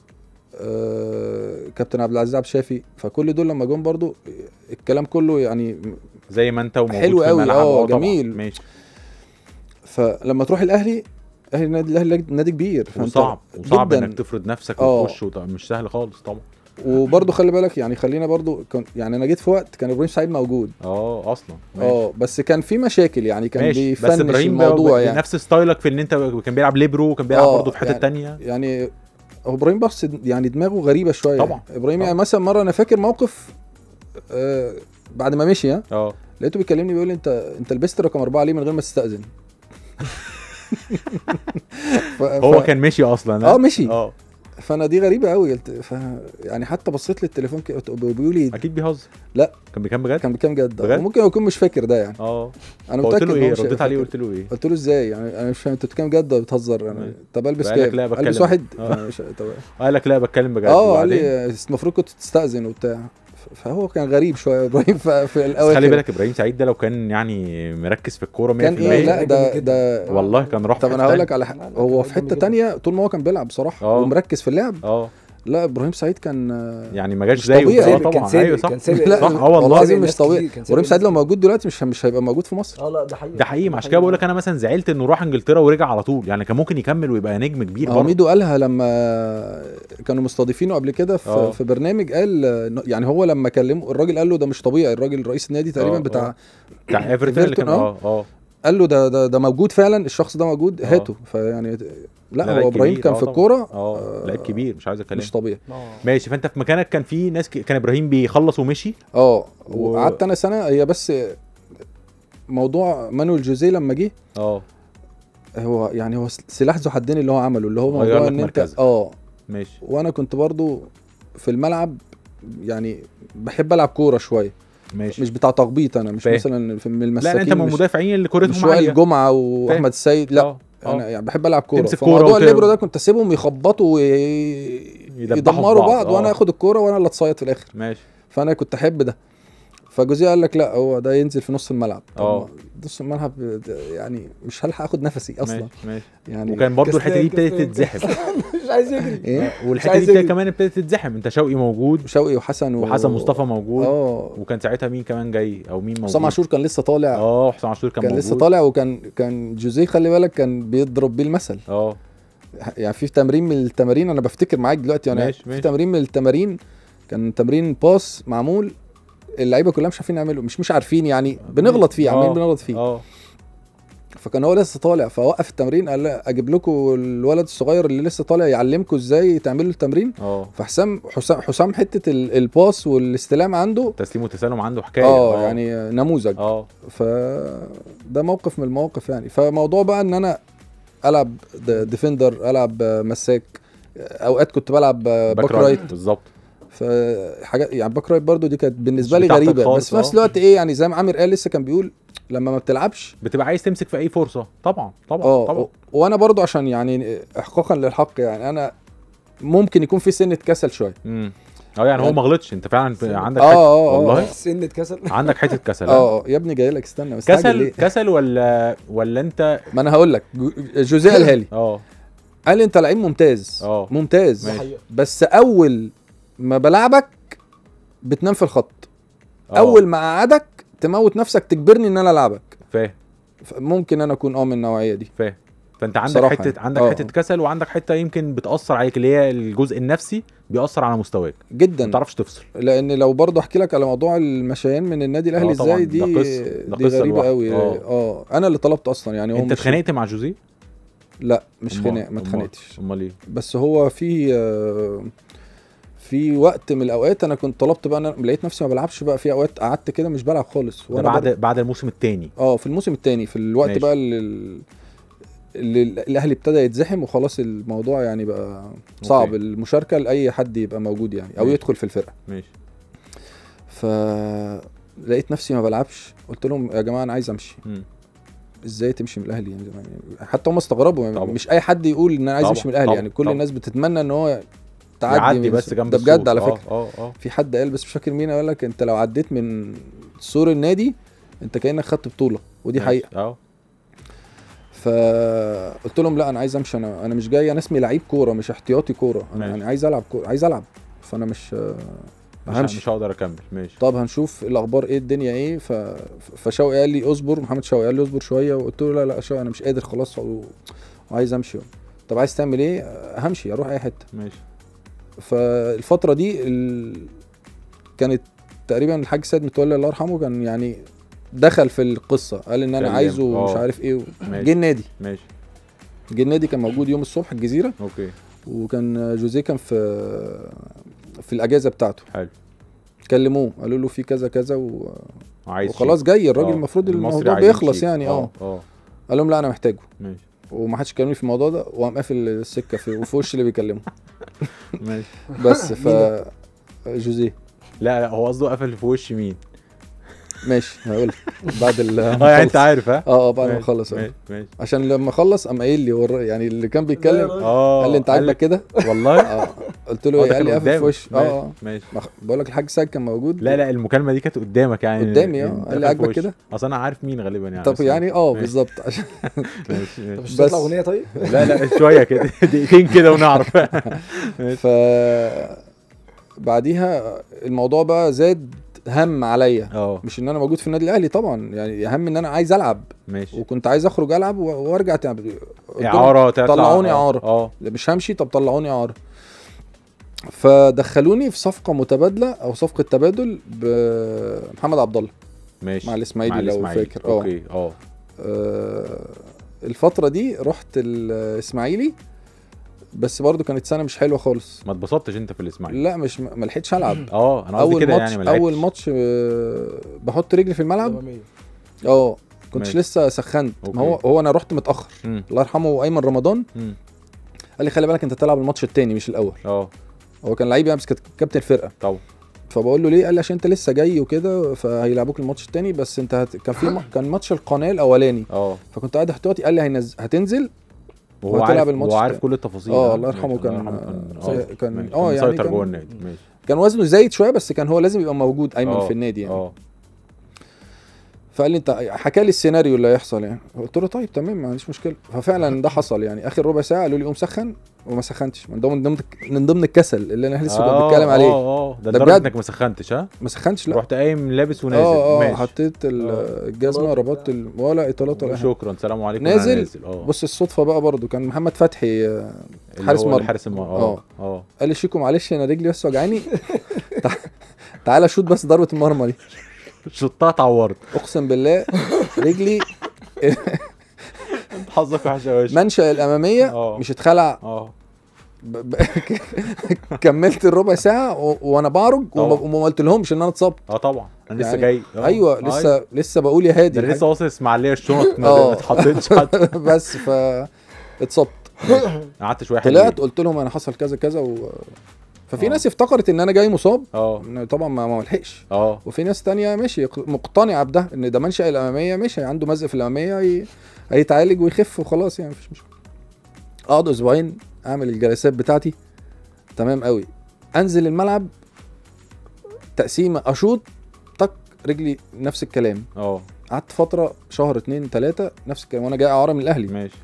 آه كابتن عبد العزيز عبد الشافي فكل دول لما جم برضو الكلام كله يعني زي ما انت وموجود حلو في قوي، الملعب. اه، طبعا. جميل. ماشي فلما تروح الاهلي الاهلي نادي الاهلي نادي كبير فأنت وصعب وصعب جداً. انك تفرض نفسك اه. وتخش وط- مش سهل خالص طبعا وبرضه خلي بالك يعني خلينا برضه كان يعني انا جيت في وقت كان ابراهيم سعيد موجود اه اصلا ماشي. اه بس كان في مشاكل يعني كان ماشي بس بيفنش ابراهيم الموضوع بقى يعني نفس ستايلك في ان انت كان بيلعب ليبرو وكان بيلعب اه، برضه في حته يعني- تانية يعني هو ابراهيم بس يعني دماغه غريبه شويه طبعا. ابراهيم طبعا. يعني مثلا مره انا فاكر موقف آه بعد ما مشي ها اه لقيته بيكلمني بيقول لي انت انت لبست رقم اربعه ليه من غير ما تستاذن ف... هو ف... كان مشي اصلا اه مشي اه فانا دي غريبه قوي قلت ف... يعني حتى بصيت للتليفون كده وبيقول لي اكيد بيهزر لا. كان بكام بجد كان بكام جد بجد؟ وممكن يكون مش فاكر ده يعني اه انا فقلت متاكد له إن هو ايه مش رديت عليه فاكر. قلت له ايه قلت له ازاي يعني انا مش فاهم انت بتتكلم جد ولا بتهزر ماشي. انا طب البس بقالك كام لا البس بتكلم. واحد اه. أنا مش- طب قال لك لا بتكلم بجد اه قال وبعدين؟ لي المفروض كنت تستأذن وبتاع ف- فهو كان غريب شويه ابراهيم ف- في بس الاول خلي بالك ابراهيم سعيد ده لو كان يعني مركز في الكوره 100% كان ايه لا ده جدا. ده والله كان راح طب في انا حتة هقول لك تانية. على لا، حاجه لا، هو كان في حته جامد تانية طول ما هو كان بيلعب بصراحه اه. ومركز في اللعب اه لا ابراهيم سعيد كان يعني ما جاش مش زيه طبيعي. اه كان طبعا سابق- ايوه صح كان سابق. لا صح اه والله العظيم ناس مش طبيعي كتير، كان سابق ابراهيم سعيد ناس لو موجود دلوقتي مش مش هيبقى موجود في مصر اه لا ده حقيقي ده حقيقي عشان كده بقول لك انا مثلا زعلت انه راح انجلترا ورجع على طول يعني كان ممكن يكمل ويبقى نجم كبير هو برضه ميدو قالها لما كانوا مستضيفينه قبل كده في, اه. في برنامج قال يعني هو لما كلمه الراجل قال له ده مش طبيعي الراجل رئيس النادي تقريبا اه، بتاع اه. بتاع ايفرتون اللي كان ايفرتون، اه اه قال له ده ده ده موجود فعلا الشخص ده موجود اه. هاته فيعني لا لا، هو لعيب ابراهيم كبير، كان اه في طبعا. الكوره اه لعيب كبير مش عايز اتكلم مش طبيعي ماشي فانت في مكانك كان في ناس ك... كان ابراهيم بيخلص ومشي اه و- وقعدت انا سنه هي بس موضوع مانويل جوزيه لما جه اه هو يعني هو سلاح ذو حدين اللي هو عمله اللي هو غير موضوع لك ان انت مركزك. اه ماشي وانا كنت برضو في الملعب يعني بحب العب كوره شويه ماشي مش بتاع تخبيط انا مش فاهم. مثلا في من لا المساكين انت من مش- المدافعين اللي مش كورتهم وائل عاليه الجمعه واحمد السيد لا اه اه. انا يعني بحب العب كوره تمسك كورة فموضوع وت- الليبرو ده كنت اسيبهم يخبطوا يدبحوا ويدمروا في بعض, اه. وانا اخد الكوره وانا اللي اتصيد في الاخر ماشي فانا كنت احب ده فجوزيه قال لك لا هو ده ينزل في نص الملعب طب اه. ما نص الملعب ده يعني مش هلحق اخد نفسي اصلا ماشي ماشي يعني وكان برضو الحته دي كسلان، ابتدت كسلان. تتزحم مش عايز يجري ايه والحته عايز دي ابتدت يجري. كمان ابتدت تتزحم انت شوقي موجود شوقي وحسن و... وحسن مصطفى موجود اه وكان ساعتها مين كمان جاي او مين موجود حسام عاشور كان لسه طالع اه حسام عاشور كان, كان, موجود لسه طالع وكان كان جوزيه خلي بالك كان بيضرب بيه المثل اه يعني في تمرين من التمارين انا بفتكر معاك دلوقتي انا ماشي، في ماشي. تمرين من التمارين كان تمرين باس معمول اللعيبه كلها مش عارفين يعملوا مش مش عارفين يعني بنغلط فيه عاملين اه. بنغلط فيه اه فكان هو لسه طالع فوقف التمرين قال لا اجيب لكم الولد الصغير اللي لسه طالع يعلمكم ازاي تعملوا التمرين اه فحسام حسام حسام حته ال- الباس والاستلام عنده تسليم وتسلم عنده حكايه اه يعني نموذج اه فده موقف من المواقف يعني فموضوع بقى ان انا العب د- ديفندر العب مساك اوقات كنت بلعب باك رايت بالظبط فحاجات يعني باك رايت برضو دي كانت بالنسبه مش لي بتاعتك غريبه خالص، بس في نفس اه. الوقت ايه يعني زي ما عامر قال لسه كان بيقول لما ما بتلعبش بتبقى عايز تمسك في اي فرصه طبعا طبعا اه طبعا و- وانا برضو عشان يعني احقاقا للحق يعني انا ممكن يكون في سنه كسل شويه امم اه يعني هو يعني- ما غلطش انت فعلا في- عندك اه حته اه اه والله سن اتكسر عندك حته كسل اه اه اه يا ابني جاي لك استنى بس كسل كسل ولا ولا انت ما انا هقول لك جو- جوزيه قالها لي اه قال لي انت لعيب ممتاز اه. ممتاز ماشي. حقيقة. بس اول ما بلعبك بتنام في الخط اه. اول ما اقعدك تموت نفسك تجبرني ان انا العبك فاهم ف- ممكن انا اكون اه من النوعيه دي فاهم فانت عندك صراحة حته يعني. عندك اه. حته كسل وعندك حته يمكن بتاثر عليك اللي هي الجزء النفسي بيأثر على مستواك ما جدا بتعرفش تفصل لان لو برضه احكي لك على موضوع المشيان من النادي الاهلي اه طبعا، ازاي ده دي قصة، ده دي قصة غريبه لوحده. قوي اه. اه انا اللي طلبت اصلا يعني هو انت مش اتخانقت مع جوزيه لا مش أمال- خناق ما أمال- اتخانقتش امال ايه بس هو في آه، في وقت من الاوقات انا كنت طلبت بقى انا لقيت نفسي ما بلعبش بقى في اوقات قعدت كده مش بلعب خالص ده وانا بعد برضه- بعد الموسم الثاني اه في الموسم الثاني في الوقت ماشي. بقى اللي, اللي الاهلي ابتدى يتزحم وخلاص الموضوع يعني بقى صعب أوكي. المشاركه لاي حد يبقى موجود يعني او ماشي. يدخل في الفرقه ماشي ف لقيت نفسي ما بلعبش قلت لهم يا جماعه انا عايز امشي مم. ازاي تمشي من الاهلي يعني يعني حتى هم استغربوا يعني طبعا. مش اي حد يقول ان انا عايز طبعا، امشي من الاهلي طبعا، يعني كل طبعا. الناس بتتمنى ان هو تعدي يعدي من- بس جنب ده بجد السور. على اه فكره اه اه في حد قال بس مش فاكر مين قال لك انت لو عديت من سور النادي انت كانك خدت بطوله ودي ماشي. حقيقه اه فقلت لهم لا انا عايز امشي انا انا مش جاي انا اسمي لعيب كوره مش احتياطي كوره انا ماشي. يعني عايز العب كوره عايز العب فانا مش مش, همشي مش هقدر اكمل ماشي طب هنشوف الاخبار ايه الدنيا ايه ف... فشوقي قال لي اصبر محمد شوقي قال لي اصبر شويه وقلت له لا لا شوقي انا مش قادر خلاص و... وعايز امشي طب عايز تعمل ايه آه، همشي اروح اي حته ماشي فالفتره دي ال... كانت تقريبا الحاج سيد متولي الله يرحمه كان يعني دخل في القصه قال ان انا كلم. عايزه ومش آه. عارف ايه و... ماشي. جه النادي ماشي جه النادي كان موجود يوم الصبح الجزيره اوكي وكان جوزيه كان في في الاجازه بتاعته حلو كلموه قالوا له في كذا كذا و... عايز وخلاص جاي الراجل آه. المفروض المصري الموضوع عايزين بيخلص شيك. يعني اه اه قال لهم لا انا محتاجه ماشي ومحدش كلمني في الموضوع ده وقام قافل السكه في وفي وش اللي بيكلمه ماشي بس ف جوزيه لا لا هو قصده قفل في وش مين ماشي هقول لك بعد ال اه يعني انت عارف ها اه اه بعد ما ماشي، اخلص آه. ماشي ماشي عشان لما اخلص قام قايل لي ور... يعني اللي كان بيتكلم اه قال لي انت قال عاجبك لك كده والله اه قلت له اه ايه ده قال كان لي قافل في قدامك. وش اه ماشي، اه ماشي ما خ- بقول لك الحاج سعد كان موجود لا لا المكالمه دي كانت قدامك يعني قدامي، اه. قفل قال لي في عاجبك وش. كده؟ اصل انا عارف مين غالبا يعني طب بس- يعني اه ماشي. بالظبط عشان ماشي طب ماشي مش هتطلع بس- اغنيه طيب؟ لا لا شويه كده دقيقتين كده ونعرف ف بعديها الموضوع بقى زاد هم عليا اه مش ان انا موجود في النادي الاهلي طبعا يعني اهم ان انا عايز العب ماشي وكنت عايز اخرج العب و- وارجع تاني قلت لهم اعاره تطلع طلعوني اه. إعارة. اه مش همشي طب طلعوني اعاره فدخلوني في صفقه متبادله او صفقه تبادل بمحمد عبد الله ماشي مع الإسماعيلي مع لو الإسماعيلي. فاكر، اه. اوكي اه آه، الفتره دي رحت الاسماعيلي بس برضو كانت سنه مش حلوه خالص ما اتبسطتش انت في الاسماعيلي لا مش ما لحقتش العب اه انا قصدي اول كده ماتش يعني ما اول لعبتش. ماتش آه، بحط رجلي في الملعب أمامية. اه كنتش ماشي. لسه سخنت ما هو أوكي. هو انا رحت متاخر مم. الله يرحمه ايمن رمضان مم. قال لي خلي بالك انت تلعب الماتش التاني مش الاول اه هو كان لعيب يعني بس كان كابتن الفرقه طبعا فبقول له ليه قال لي عشان انت لسه جاي وكده فهيلعبوك الماتش التاني بس انت هت... كان في م... كان ماتش القناه الاولاني اه فكنت قاعد احتياطي قال لي هينز... هتنزل وهو وهتلعب عارف الماتش وهو عارف التاني. كل التفاصيل اه ها؟ الله يرحمه ماشي، كان- الله يرحمه آه، كان كان- ماشي. اه يعني مسيطر كان- جوه النادي ماشي كان وزنه زايد شويه بس كان هو لازم يبقى موجود ايمن اه، في النادي يعني اه فقال لي انت حكى لي السيناريو اللي هيحصل يعني قلت له طيب تمام ما عنديش مشكله ففعلا ده حصل يعني اخر ربع ساعه قالوا لي قوم سخن وما سخنتش من ضمن ضمن من ضمن الكسل اللي انا لسه اه، بتكلم عليه اه اه ده ده لدرجه بجد. انك ما سخنتش ها ما سخنتش لا رحت قايم لابس ونازل اه اه ماشي حطيت ال- اه. الجزمه طلعت ربطت ال... ولا اطالات ولا حاجه شكرا سلام عليكم نازل، أنا نازل اه بص الصدفه بقى برضو كان محمد فتحي آه، اللي حارس هو مرمى. حارس المرمى اه اه. اه قال لي شيكو معلش انا رجلي بس وجعاني تع- تعالى شوت بس ضربه المرمى دي شطها اتعورت اقسم بالله رجلي حظك وحش يا باشا منشأ الاماميه اه. مش اتخلع اه ب... ب... كملت الربع ساعه و... وانا بعرج وما, اه. وما قلت لهمش ان انا اتصبت اه طبعا انا لسه يعني- جاي اه. ايوه لسه لسه بقول يا هادي ده أنا لسه واصل اسماعيليه الشنط ما اه. ما اتحطتش حتى بس ف اتصبت قعدت شويه طلعت حلوين. قلت لهم انا حصل كذا كذا و... ففي اه. ناس افتكرت ان انا جاي مصاب اه طبعا ما ما لحقش اه وفي ناس تانية ماشي مقتنعه بده ان ده منشأ الاماميه ماشي عنده مزق في الاماميه ي... هيتعالج ويخف وخلاص يعني مفيش مشكله اقعد اسبوعين اعمل الجلسات بتاعتي تمام قوي انزل الملعب تقسيمه اشوط تك رجلي نفس الكلام اه قعدت فتره شهر اتنين تلاته نفس الكلام وانا جاي اعاره من الاهلي ماشي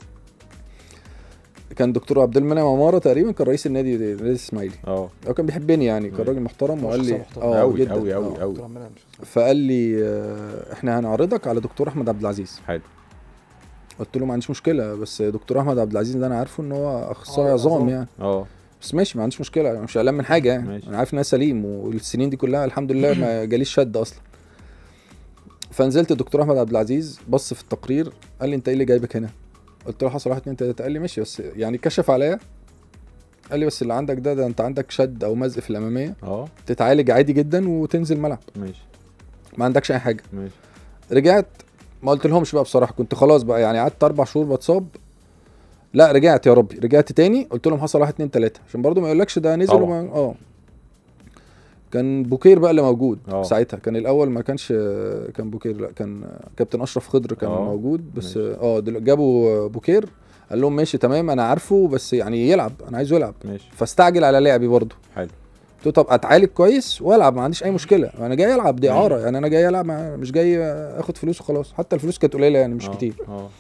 كان دكتور عبد المنعم عماره تقريبا كان رئيس النادي النادي الاسماعيلي اه هو كان بيحبني يعني كان راجل محترم وقال شخصية لي محترمة. اه أوي، جدا أوي، أوي، آه. أوي. دكتور عبد المنعم مش- فقال لي آه، احنا هنعرضك على دكتور احمد عبد العزيز حلو قلت له ما عنديش مشكله بس دكتور احمد عبد العزيز اللي انا عارفه ان هو اخصائي اه، عظام عظام. يعني اه بس ماشي ما عنديش مشكله أنا مش قلقان من حاجه يعني ماشي. انا عارف ان انا سليم والسنين دي كلها الحمد لله ما جاليش شد اصلا فنزلت الدكتور احمد عبد العزيز بص في التقرير قال لي انت ايه اللي جايبك هنا قلت له حصل واحد اتنين تلاته قال لي ماشي بس يعني كشف عليا قال لي بس اللي عندك ده ده انت عندك شد او مزق في الاماميه اه تتعالج عادي جدا وتنزل ملعب ماشي ما عندكش اي حاجه ماشي رجعت ما قلت لهمش بقى بصراحه كنت خلاص بقى يعني قعدت اربع شهور بتصاب لا رجعت يا ربي رجعت تاني قلت لهم حصل واحد اتنين تلاته عشان برضو ما يقولكش ده نزل طبعا. وما اه كان بوكير بقى اللي موجود اه. ساعتها كان الاول ما كانش كان بوكير لا كان كابتن اشرف خضر كان اه. موجود بس ماشي. اه دل- جابوا بوكير قال لهم ماشي تمام انا عارفه بس يعني يلعب انا عايزه يلعب ماشي فاستعجل على لعبي برضه حلو قلت له طب اتعالج كويس والعب ما عنديش اي مشكله انا جاي العب دي اعاره يعني انا جاي العب ما- مش جاي اخد فلوس وخلاص حتى الفلوس كانت قليله يعني مش اه. كتير اه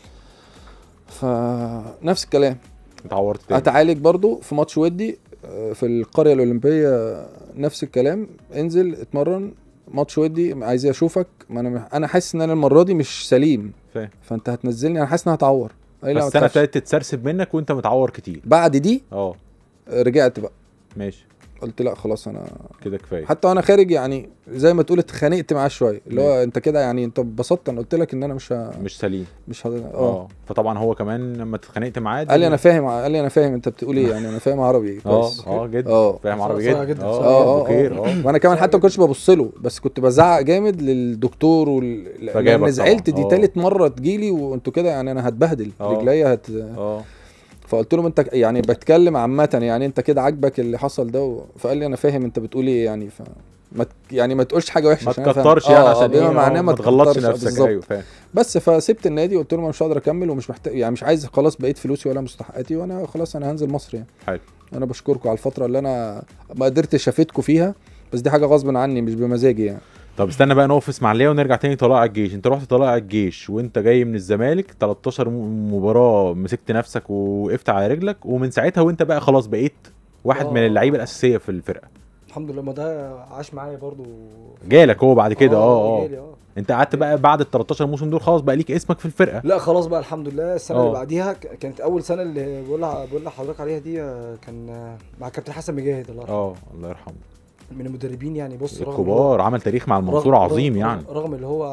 فنفس الكلام اتعورت تاني اتعالج برضو في ماتش ودي آه، في القريه الاولمبيه نفس الكلام انزل اتمرن ماتش ودي عايز اشوفك ما انا انا حاسس ان انا المره دي مش سليم فاهم فانت هتنزلني انا حاسس ان انا هتعور قال لي لا، ما بس السنه تخافش. ابتدت تتسرسب منك وانت متعور كتير بعد دي اه آه، رجعت بقى ماشي قلت لا خلاص انا كده كفايه حتى وانا خارج يعني زي ما تقول اتخانقت معاه شويه اللي هو انت كده يعني انت اتبسطت انا قلت لك ان انا مش ه... مش سليم مش ه... اه اه فطبعا هو كمان لما اتخانقت معاه قال لي انا فاهم قال لي انا فاهم انت بتقول ايه يعني انا فاهم عربي اه كويس اه جدا اه فاهم عربي صراحة جدا جدا، اه اه اه بوكير اه اه وانا كمان حتى ما كنتش ببص له بس كنت بزعق جامد للدكتور وال... فجابك لان زعلت طبعا. دي اه. تالت مره تجيلي وانتوا كده يعني انا هتبهدل اه. رجليا هت... اه فقلت لهم انت يعني بتكلم عامه يعني انت كده عاجبك اللي حصل ده و... فقال لي انا فاهم انت بتقول ايه يعني ف ما ت... يعني ما تقولش حاجه وحشه ما عشان أنا فاهم. تكترش اه، يعني اه، عشان بما ايه معناه اه، ما ما تغلطش تكترش، نفسك بالظبط. ايوه فاهم بس فسبت النادي وقلت لهم انا مش هقدر اكمل ومش محتاج يعني مش عايز خلاص بقيت فلوسي ولا مستحقاتي وانا خلاص انا هنزل مصر يعني حلو انا بشكركم على الفتره اللي انا ما قدرتش افيدكم فيها بس دي حاجه غصب عني مش بمزاجي يعني طب استنى بقى نقف اسماعيليه ونرجع تاني طلائع الجيش انت رحت طلائع الجيش وانت جاي من الزمالك 13 م- مباراه مسكت نفسك ووقفت على رجلك ومن ساعتها وانت بقى خلاص بقيت واحد اه. من اللعيبه الاساسيه في الفرقه الحمد لله ما ده عاش معايا برضو جالك هو بعد كده اه اه جالي، اه انت قعدت بقى بعد ال 13 موسم دول خلاص بقى ليك اسمك في الفرقه لا خلاص بقى الحمد لله السنه اه. اللي بعديها ك- كانت اول سنه اللي بقول لها بقول لحضرتك عليها دي آه، كان آه، مع كابتن حسن مجاهد الله يرحمه اه الله يرحمه من المدربين يعني بص رغم الكبار عمل تاريخ مع رغم- المنصوره رغم- عظيم رغم- يعني رغم اللي هو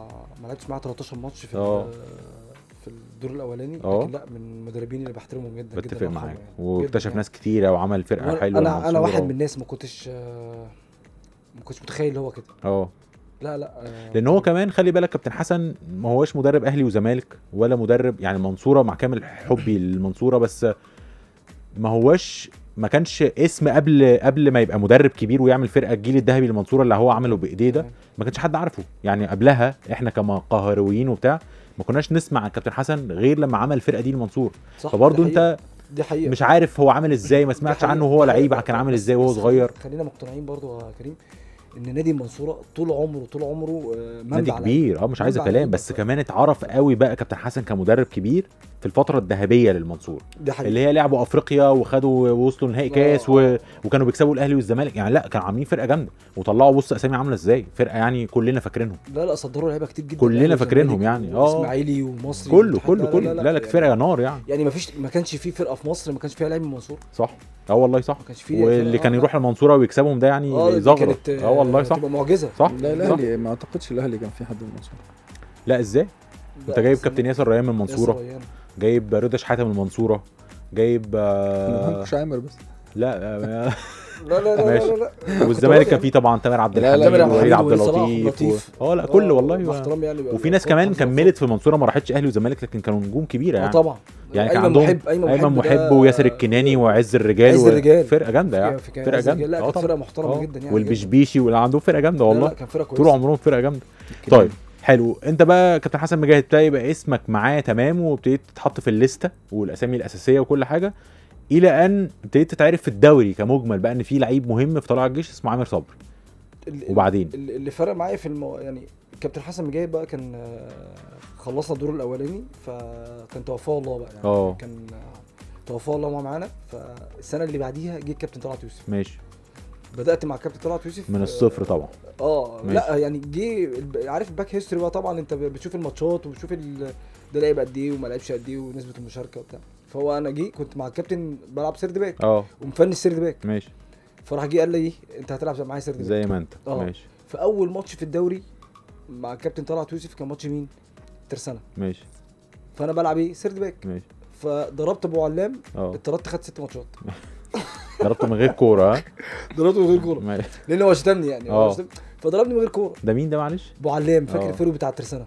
ما لعبش معاه 13 ماتش في اه. ال- في الدور الاولاني اه. لكن لا من المدربين اللي بحترمهم جدا جدا بتفق الله معاك يرحمه يعني. واكتشف جدا ناس كتيره وعمل فرقه يعني. حلوه انا مع انا المنصورة واحد و- من الناس ما كنتش آه، ما كنتش متخيل اللي هو كده اه لا لا آه، لان هو كمان خلي بالك كابتن حسن ما هوش مدرب اهلي وزمالك ولا مدرب يعني المنصوره مع كامل حبي للمنصوره بس ما هوش ما كانش اسم قبل قبل ما يبقى مدرب كبير ويعمل فرقه الجيل الذهبي للمنصوره اللي هو عمله بايديه ده ما كانش حد عارفه يعني قبلها احنا كقهرويين وبتاع ما كناش نسمع عن كابتن حسن غير لما عمل الفرقه دي المنصور صح فبرضه دي حقيقة. انت دي حقيقه مش عارف هو عامل ازاي ما دي سمعتش حقيقة. عنه وهو دي لعيب حقيقة. كان عامل بس- ازاي وهو بس صغير خلينا مقتنعين برضو يا كريم ان نادي المنصوره طول عمره طول عمره آه، منبع نادي لعيبة. كبير اه مش عايزه منبع كلام لعيبة. بس كمان اتعرف قوي بقى كابتن حسن كمدرب كبير في الفتره الذهبيه للمنصور دي حقيقة اللي هي لعبوا افريقيا وخدوا وصلوا نهائي كاس و... آه. وكانوا بيكسبوا الاهلي والزمالك يعني لا كانوا عاملين فرقه جامده وطلعوا بص اسامي عامله ازاي فرقه يعني كلنا فاكرينهم لا لا صدروا لعيبه كتير جدا كلنا الأهلي فاكرينهم والزمالك يعني، اه. واسماعيلي ومصري كله والاتحاد. كله كله لا لا, يعني- فرقه نار يعني يعني ما فيش ما كانش في فرقه في مصر ما كانش فيها لاعب من المنصوره صح اه والله صح ما كانش في واللي فرقة- كان آه، يروح المنصوره ويكسبهم ده يعني اه دي زغرة كانت اه والله صح تبقى معجزه صح لا صح. الاهلي ما اعتقدش الاهلي كان في حد من المنصوره لا ازاي انت جايب كابتن ياسر ريان من المنصوره ياسر ريان. جايب رضا شحاته من المنصوره جايب آه مش عامر بس لا آه لا لا لا ماشي. لا لا والزمالك كان فيه طبعا تامر عبد لا، لا، الحميد تامر عبد ووليد الحميد عبد وصلاح اللطيف لطيف. و... اه لا كله آه، والله مع و... احترامي يعني بقى- وفي ناس بقى- كمان بقى- كملت في المنصوره ما راحتش اهلي وزمالك لكن كانوا نجوم كبيره اه يعني طبعا يعني كان أيمن عندهم محب ايمن ايمن محب, محب ده وياسر الكناني وعز الرجال عز و- الرجال. فرقه جامده يعني في- في- فرقه عز الرجال. جامده لا اه كانت طبعا فرقه محترمه آه. جدا يعني والبشبيشي واللي عندهم فرقه جامده لا، والله لا كان فرقه طول كويسه عمرهم فرقه جامده طيب حلو انت بقى كابتن حسن مجاهد ابتدى يبقى اسمك معاه تمام وابتديت تتحط في الليسته والاسامي الاساسيه وكل حاجه الى ان ابتديت تتعرف في الدوري كمجمل بقى ان في لعيب مهم في طلائع الجيش اسمه عامر صبري ال- وبعدين؟ ال- اللي فرق معايا في المو... يعني كابتن حسن مجاهد بقى كان آه، خلصنا الدور الاولاني فكان توفاه الله بقى يعني اه. كان آه، توفاه الله ما معانا فالسنه اللي بعديها جه الكابتن طلعت يوسف ماشي بدات مع الكابتن طلعت يوسف من آه، الصفر طبعا اه ماشي. لا يعني جه الب- عارف الباك هيستوري بقى طبعا انت بتشوف الماتشات وبتشوف ال... ده لعب قد ايه وما لعبش قد ايه ونسبه المشاركه وبتاع فهو انا جه كنت مع الكابتن بلعب سيرد باك اه ومفنش سيرد باك ماشي فراح جه قال لي ايه انت هتلعب معايا سيرد باك زي ما انت اه. ماشي فاول ماتش في الدوري مع الكابتن طلعت يوسف كان ماتش مين؟ ترسانة ماشي فانا بلعب ايه؟ سيرد باك ماشي فضربت ابو علام اه اتطردت خدت ست ماتشات ضربت من غير كوره ها ضربته من غير كوره ماشي. لان هو شتمني يعني هو اه. شتمني. فضربني من غير كوره ده مين ده معلش ابو علام فاكر اه. الفيرو بتاع الترسانة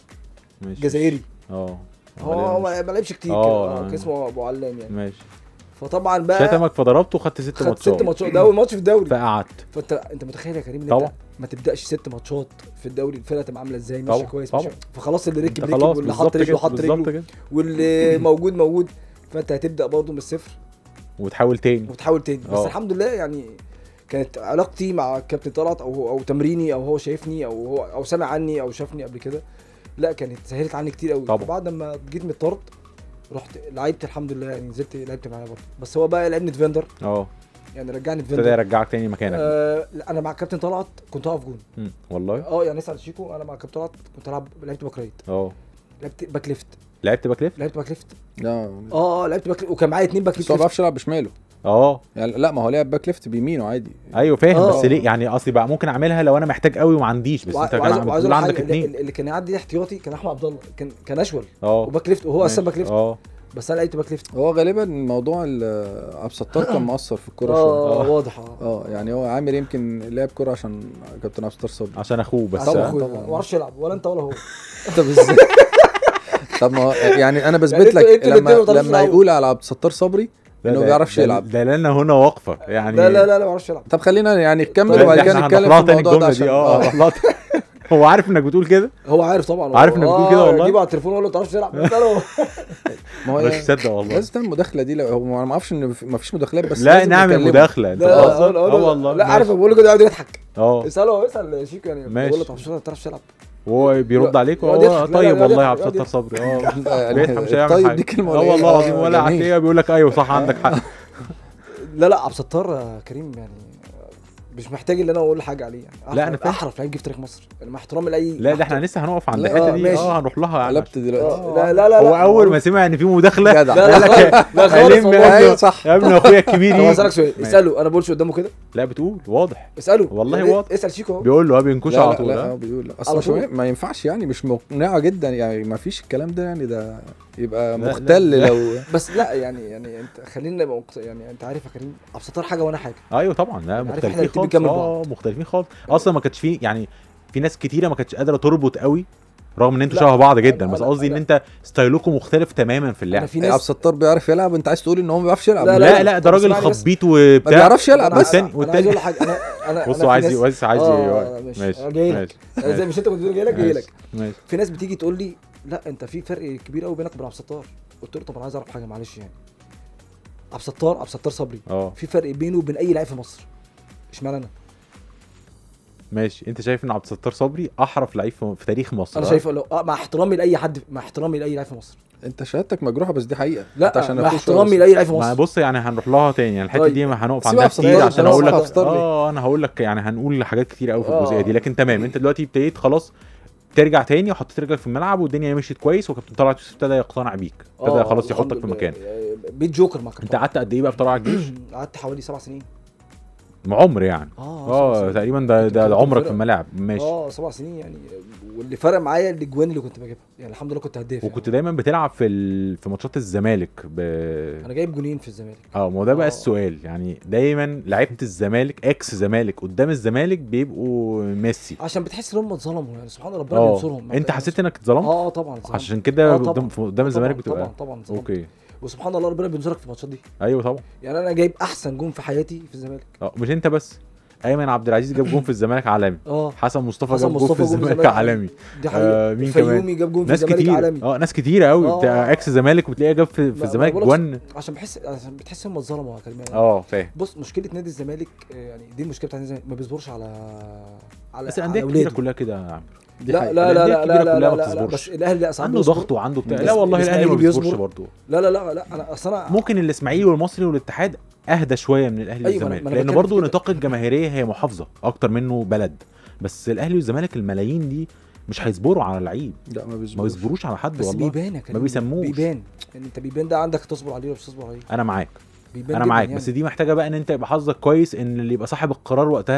ماشي جزائري اه هو ما ما لعبش كتير اه. كده اه كان اسمه ابو علام يعني ماشي فطبعا بقى شتمك فضربته وخدت ست خدت ست ماتشات ماتشات ده اول ماتش في الدوري فقعدت فانت انت متخيل يا كريم ان طبعا. انت ما تبداش ست ماتشات في الدوري الفرقه تبقى عامله ازاي ماشيه طبعا، كويس طبعا. ماشية. فخلاص اللي انت ركب ركب خلاص واللي بالظبط حط رجله كده حط بالظبط رجله كده واللي موجود موجود فانت هتبدا برضه من الصفر وتحاول تاني وتحاول تاني بس اه. الحمد لله يعني كانت علاقتي مع كابتن طلعت او او تمريني او هو شايفني او هو او سامع عني او شافني قبل كده لا كانت سهلت عني كتير قوي طبعا. بعد ما جيت من الطرد رحت لعبت الحمد لله يعني نزلت لعبت معانا برضه بس هو بقى لعبني ديفندر اه يعني رجعني ابتدى ديفندر يرجعك تاني مكانك آه لا انا مع كابتن طلعت كنت هقف جون مم. والله اه يعني اسال شيكو انا مع كابتن طلعت كنت العب لعبت باك رايت اه لعبت باك ليفت لعبت باك ليفت لعبت باك ليفت لا اه اه لعبت باك ليفت وكان معايا اتنين باك بس ليفت هو ما بيعرفش يلعب بشماله اه يعني لا ما هو لعب باك ليفت بيمينه عادي ايوه فاهم اه. بس ليه يعني اصلي بقى ممكن اعملها لو انا محتاج قوي وما عنديش بس وع- انت كان وعايز عم- وعايز بتقول اقول عندك حاجه اللي, اتنين اللي كان يعدي احتياطي كان احمد عبد الله كان كان اشول اه وباك ليفت وهو اصلا ماشي. باك ليفت اه بس انا لعبت باك ليفت هو غالبا موضوع ال- عبد الستار كان مؤثر في الكوره شويه اه اه. واضح اه اه يعني هو عامر يمكن لعب كوره عشان كابتن عبد الستار صبري عشان اخوه بس عشان طبعاً، آه. اخويا طبعاً. ما اعرفش يلعب ولا انت ولا هو طب ازاي طب ما هو يعني انا بثبت يعني انتوا- لك انتوا الاتنين لما ما بتعرفوش لما تلعبوا. يقول على عبد الستار صبري لا، انه ما ده- بيعرفش ده- يلعب ده لنا هنا وقفه يعني لا لا لا لا ما اعرفش يلعب طب خلينا يعني نكمل لا، وبعد ده كده احنا نتكلم هنروح في تاني الموضوع ده الجمله عشان دي اه اه هنروح تاني. هو عارف انك بتقول كده هو عارف طبعا عارف انك بتقول كده والله؟ جيبه على التليفون وقول له ما تعرفش تلعب اساله ما هو مش يعني مصدق والله لازم تعمل مداخله دي لو هو انا ما اعرفش ان في- ما فيش مداخلات بس لا لازم نعمل نكلمه. مداخله لا انت لا بتهزر؟ أقول- أقول اه له- والله لا عارف ماشي. بقول له كده يقعد يضحك اه اساله اسال شيكو يعني ماشي. بقول له طب ما تعرفش تلعب وهو بيرد عليك يقعد وهو يضحك. لا، لا، طيب يقعد والله يا يضحك، عبد يقعد الستار صبري اه يعني بيفهم مش هيعمل طيب حاجه دي كلمه اه قليلة. والله العظيم ولا جميل. هتلاقيه بيقول لك ايوه صح عندك حق لا لا عبد الستار يا كريم يعني مش محتاج ان انا اقول حاجه عليه يعني لا، أنا أحرف- فاهم. احرف لعيب جه في تاريخ مصر يعني مع احترامي لاي لا ده احنا لسه هنقف عند لا، الحته آه، دي ماشي. اه هنروح لها يعني قلبت دلوقتي آه، لا لا لا هو لا اول ما سمع ان في مداخله جدع. لا قال لا لك خالص، لا خالص الم يا والله. ايوه ابني صح يا ابني اخويا الكبير طب يجي. اسالك سؤال ماشي. اساله انا بقولش قدامه كده لا بتقول واضح اساله والله يعني واضح. اسال شيكو اهو بيقول له اه بينكش لا على لا طول لا ها؟ هو بيقول على اصلا طول. مش ما ينفعش يعني مش مقنعه جدا يعني ما فيش الكلام ده يعني ده يبقى لا، لا، مختل لا. لو بس لا يعني يعني انت خلينا نبقى مقت- يعني انت عارف يا كريم عبد الستار حاجه وانا حاجه ايوه طبعا لا عارف مختلفين احنا الاتنين خالص بنكمل اه مختلفين خالص اصلا ما كانش فيه يعني في ناس كتيره ما كانتش قادره تربط قوي رغم ان انتوا لا، شبه بعض جدا لا، بس لا، قصدي ان لا. انت ستايلكم مختلف تماما في انا اللعب في عبد ناس الستار بيعرف يلعب انت عايز تقول ان هو ما بيعرفش يلعب لا، لا لا, لا ده طب راجل اسمعني بس. خبيط ما وبتاع بيعرفش يلعب انا بس والتاني- انا عايز والتاني- اقول لك حاجه انا انا بصوا أنا عايز في ناس- عايز عايز اه ي- ماشي ماشي انا جاي لك ماشي زي مش انت كنت بتقول جاي لك جاي لك ماشي في ناس بتيجي تقول لي لا انت في فرق كبير قوي بينك وبين عبد الستار قلت له طب انا عايز اعرف حاجه معلش يعني عبد الستار عبد الستار صبري اه في فرق بينه وبين اي لاعب في مصر اشمعنى انا ماشي انت شايف ان عبد الستار صبري احرف لعيب في في تاريخ مصر انا اه؟ شايف لو آه مع احترامي لاي حد مع احترامي لاي لاعب في مصر انت شهادتك مجروحه بس دي حقيقه انت لا عشان مع أخوه احترامي شوية لاي لاعب في ما مصر بص يعني هنروح لها تاني يعني الحته طيب. دي هنقف سيبها عندها في كتير ستار، عشان ده اقول لك سيبها في ستار ليه؟ اه انا هقول لك يعني هنقول حاجات كتير قوي في آه. الجزئيه دي لكن تمام انت دلوقتي ابتديت خلاص ترجع تاني وحطيت رجلك في الملعب والدنيا مشيت كويس وكابتن طلعت يوسف ابتدى يقتنع بيك ابتدى آه، خلاص الحمد يحطك في لله. مكان آه، بيت جوكر مع انت كابتن قعدت قد ايه بقى في طلائع الجيش قعدت حوالي سبع سنين عمر يعني اه اه سبع سنين. تقريبا ده كنت ده بكابتن عمرك في فرقة. الملاعب ماشي اه سبع سنين يعني واللي فرق معايا الاجوان اللي كنت بجيبها يعني الحمد لله كنت هداف وكنت يعني. دايما بتلعب في ال... في ماتشات الزمالك ب... انا جايب جونين في الزمالك اه ما هو ده بقى آه. السؤال يعني دايما لعيبه الزمالك اكس زمالك قدام الزمالك بيبقوا ميسي عشان بتحس ان هم اتظلموا يعني سبحان الله ربنا اه بينصرهم انت حسيت انك اتظلمت اه اه طبعا اتظلمت. عشان كده آه قدام طبعاً. في- قدام آه الزمالك طبعاً، بتبقى طبعا طبعا اتظلمت. اوكي وسبحان الله ربنا بينصرك في الماتشات دي ايوه طبعا يعني انا جايب احسن جون في حياتي في الزمالك اه مش انت بس ايمن عبد العزيز جاب جون في الزمالك عالمي اه حسن مصطفى حسن جاب جون في مصطفى جون في الزمالك الزمالك عالمي دي حقيقه آه مين كمان فيومي جاب جون في ناس الزمالك كتير عالمي اه ناس كتير قوي آه. بتاع اكس زمالك وتلاقيه جاب في, في ما- الزمالك ما بقولكش- جوان عشان بحس عشان بتحس ان هم اتظلموا يا كريم اه فاهم بص مشكله نادي الزمالك آه، يعني دي المشكله بتاعت نادي الزمالك ما بيصبرش على على بس على الانديه الكبيره أولاده. كلها كده يا عم دي لا حقيقة. لا لا الأندية لا الكبيرة لا كلها لا, ما لا, لا بتصبرش. بس الاهلي لا ساعات عنده بيصبر. ضغط وعنده بتاع بس لا والله الاهلي ما الإسماعيلي بيصبرش بيصبر. برضه لا لا لا لا انا اصل انا ممكن الاسماعيلي والمصري والاتحاد اهدى شويه من الاهلي أيوة، ما أنا- والزمالك ما أنا لان بتكلم برضه في كده. نطاق الجماهيريه هي محافظه اكتر منه بلد بس الاهلي والزمالك الملايين دي مش هيصبروا على لعيب لا ما ما بيصبروش بيصبروش على حد بس والله بيبان يا كريم بيسموش. بيبان يعني انت بيبان ده عندك تصبر عليه ولا مش تصبر عليه انا معاك بيبان انا جداً معاك يعني. بس دي محتاجه بقى ان انت يبقى حظك كويس ان اللي يبقى صاحب القرار وقتها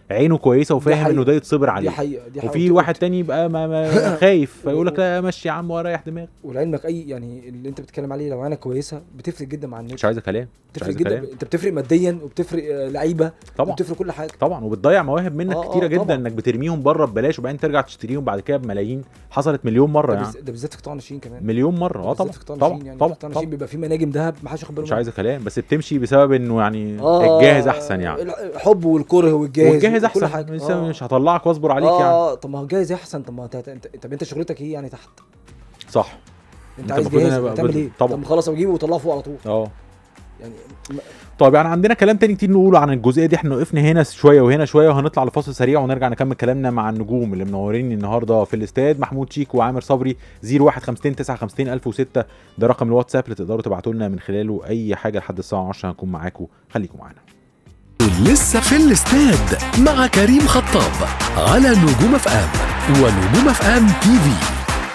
عينه كويسه وفاهم حقيقة. انه ده يتصبر دي عليه حقيقه دي حقيقه وفي وت- واحد تاني يبقى ما ما خايف فيقول لك لا مشي يا عم واريح دماغك ولعلمك اي يعني اللي انت بتتكلم عليه لو عينك كويسه بتفرق جدا مع النادي مش عايزه كلام مش بتفرق عايزه جدا كلام انت بتفرق ماديا وبتفرق آه، لعيبه طبعا وبتفرق كل حاجه طبعا وبتضيع مواهب منك آه، آه، كتيره جدا طبعا. انك بترميهم بره ببلاش وبعدين ترجع تشتريهم بعد كده بملايين حصلت مليون مره ده, يعني بز- ده بالذات في قطاع الناشئين كمان مليون مره اه بالذات طبعا في قطاع طبعا الناشئين يعني طبعا, في قطاع طبعا. الناشئين بيبقى في مناجم ذهب ما حدش واخد باله مش منها. عايزه كلام بس بتمشي بسبب انه يعني آه، الجاهز احسن يعني الحب والكره والجاهز والجاهز وكل احسن حاجه مش, آه. مش هطلعك واصبر عليك آه، يعني اه طب ما هو جاهز احسن طب ما انت انت طب انت شغلتك ايه يعني تحت صح انت, أنت عايز المفروض جاهز أنا بقى هتعمل بد- ايه طبعا. طب خلاص اجيبه وطلعه فوق على طول اه يعني م- طيب يعني عندنا كلام تاني كتير نقوله عن الجزئيه دي احنا وقفنا هنا شويه وهنا شويه وهنطلع لفاصل سريع ونرجع نكمل كلامنا مع النجوم اللي منورين النهارده في الاستاد محمود شيك وعامر صبري 015295006 ده رقم الواتساب اللي تقدروا تبعتوا لنا من خلاله اي حاجه لحد الساعه 10 هنكون معاكم خليكم معانا لسه في الاستاد مع كريم خطاب على نجوم اف ام ونجوم اف ام تي في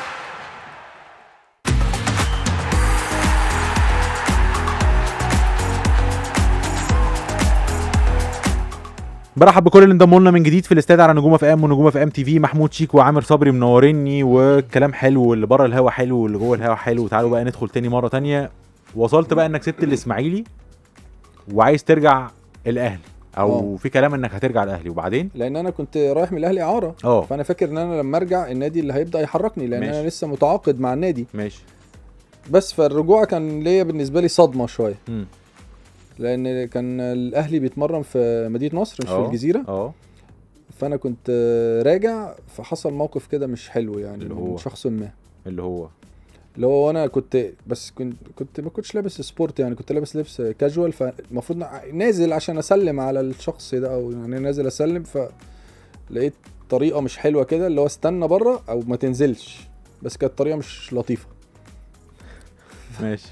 برحب بكل اللي انضموا لنا من جديد في الاستاد على نجوم اف ام ونجوم اف ام تي في محمود شيك وعامر صبري منوريني والكلام حلو واللي بره الهوا حلو واللي جوه الهوا حلو تعالوا بقى ندخل تاني مره تانية وصلت بقى انك سبت الاسماعيلي وعايز ترجع الاهلي او اه. في كلام انك هترجع الاهلي وبعدين لان انا كنت رايح من الاهلي اعاره اه فانا فاكر ان انا لما ارجع النادي اللي هيبدا يحركني لان ماشي. انا لسه متعاقد مع النادي ماشي بس فالرجوع كان ليا بالنسبه لي صدمه شويه امم لان كان الاهلي بيتمرن في مدينه نصر مش في اه. الجزيره اه فانا كنت آه، راجع فحصل موقف كده مش حلو يعني اللي من هو؟ شخص ما اللي هو اللي هو وانا كنت بس كنت كنت ما كنتش لابس سبورت يعني كنت لابس لبس كاجوال فالمفروض نا- نازل عشان اسلم على الشخص ده او يعني نازل اسلم فلقيت طريقه مش حلوه كده اللي هو استنى بره او ما تنزلش بس كانت طريقه مش لطيفه ماشي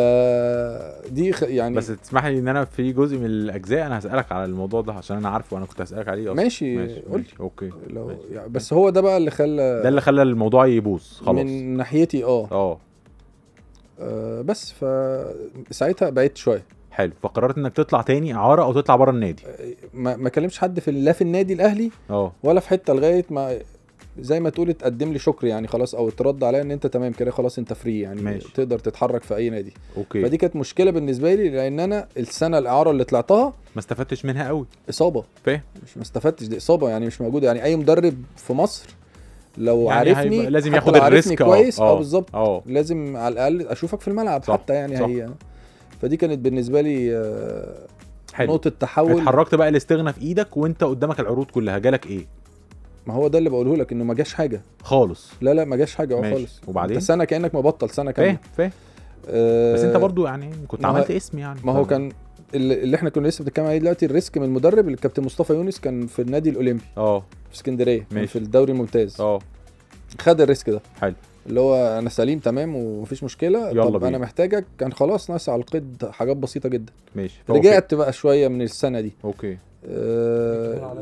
فدي خ... يعني بس تسمح لي ان انا في جزء من الاجزاء انا هسالك على الموضوع ده عشان انا عارفه وانا كنت هسالك عليه اصلا ماشي ماشي, قول ماشي. اوكي لو ماشي. يعني بس هو ده بقى اللي خلى ده اللي خلى الموضوع يبوظ خلاص من ناحيتي اه اه آه، بس فساعتها بعدت شويه حلو فقررت انك تطلع تاني اعاره او تطلع بره النادي ما ما كلمش حد في لا في النادي الاهلي اه ولا في حته لغايه ما زي ما تقول اتقدم لي شكر يعني خلاص او اترد عليا ان انت تمام كده خلاص انت فري يعني ماشي. تقدر تتحرك في اي نادي اوكي فدي كانت مشكله بالنسبه لي لان انا السنه الاعاره اللي طلعتها ما استفدتش منها قوي اصابه فاهم مش ما استفدتش دي اصابه يعني مش موجوده يعني اي مدرب في مصر لو يعني عارفني هيبقى لازم حتى ياخد لو عارفني الريسك اه كويس اه اه بالظبط اه لازم على الاقل اشوفك في الملعب صح، حتى يعني صح. هي فدي كانت بالنسبه لي آه، حلو نقطه تحول اتحركت بقى الاستغنى في ايدك وانت قدامك العروض كلها جالك ايه ما هو ده اللي بقوله لك انه ما جاش حاجه خالص لا لا ما جاش حاجه اه ماشي. خالص وبعدين؟ انت سنه كانك مبطل سنه فاهم كامله فاهم آه، بس انت برضو يعني كنت ما هو- عملت اسم يعني ما هو ف- كان اللي اللي احنا كنا لسه بنتكلم عليه دلوقتي الريسك من المدرب اللي الكابتن مصطفى يونس كان في النادي الاولمبي اه في اسكندريه كان ماشي. في الدوري الممتاز اه خد الريسك ده حلو اللي هو انا سليم تمام ومفيش مشكله يلا طب بينا. انا محتاجك كان خلاص ناس على القيد حاجات بسيطه جدا ماشي فهو رجعت بقى شويه من السنه دي في- اوكي آه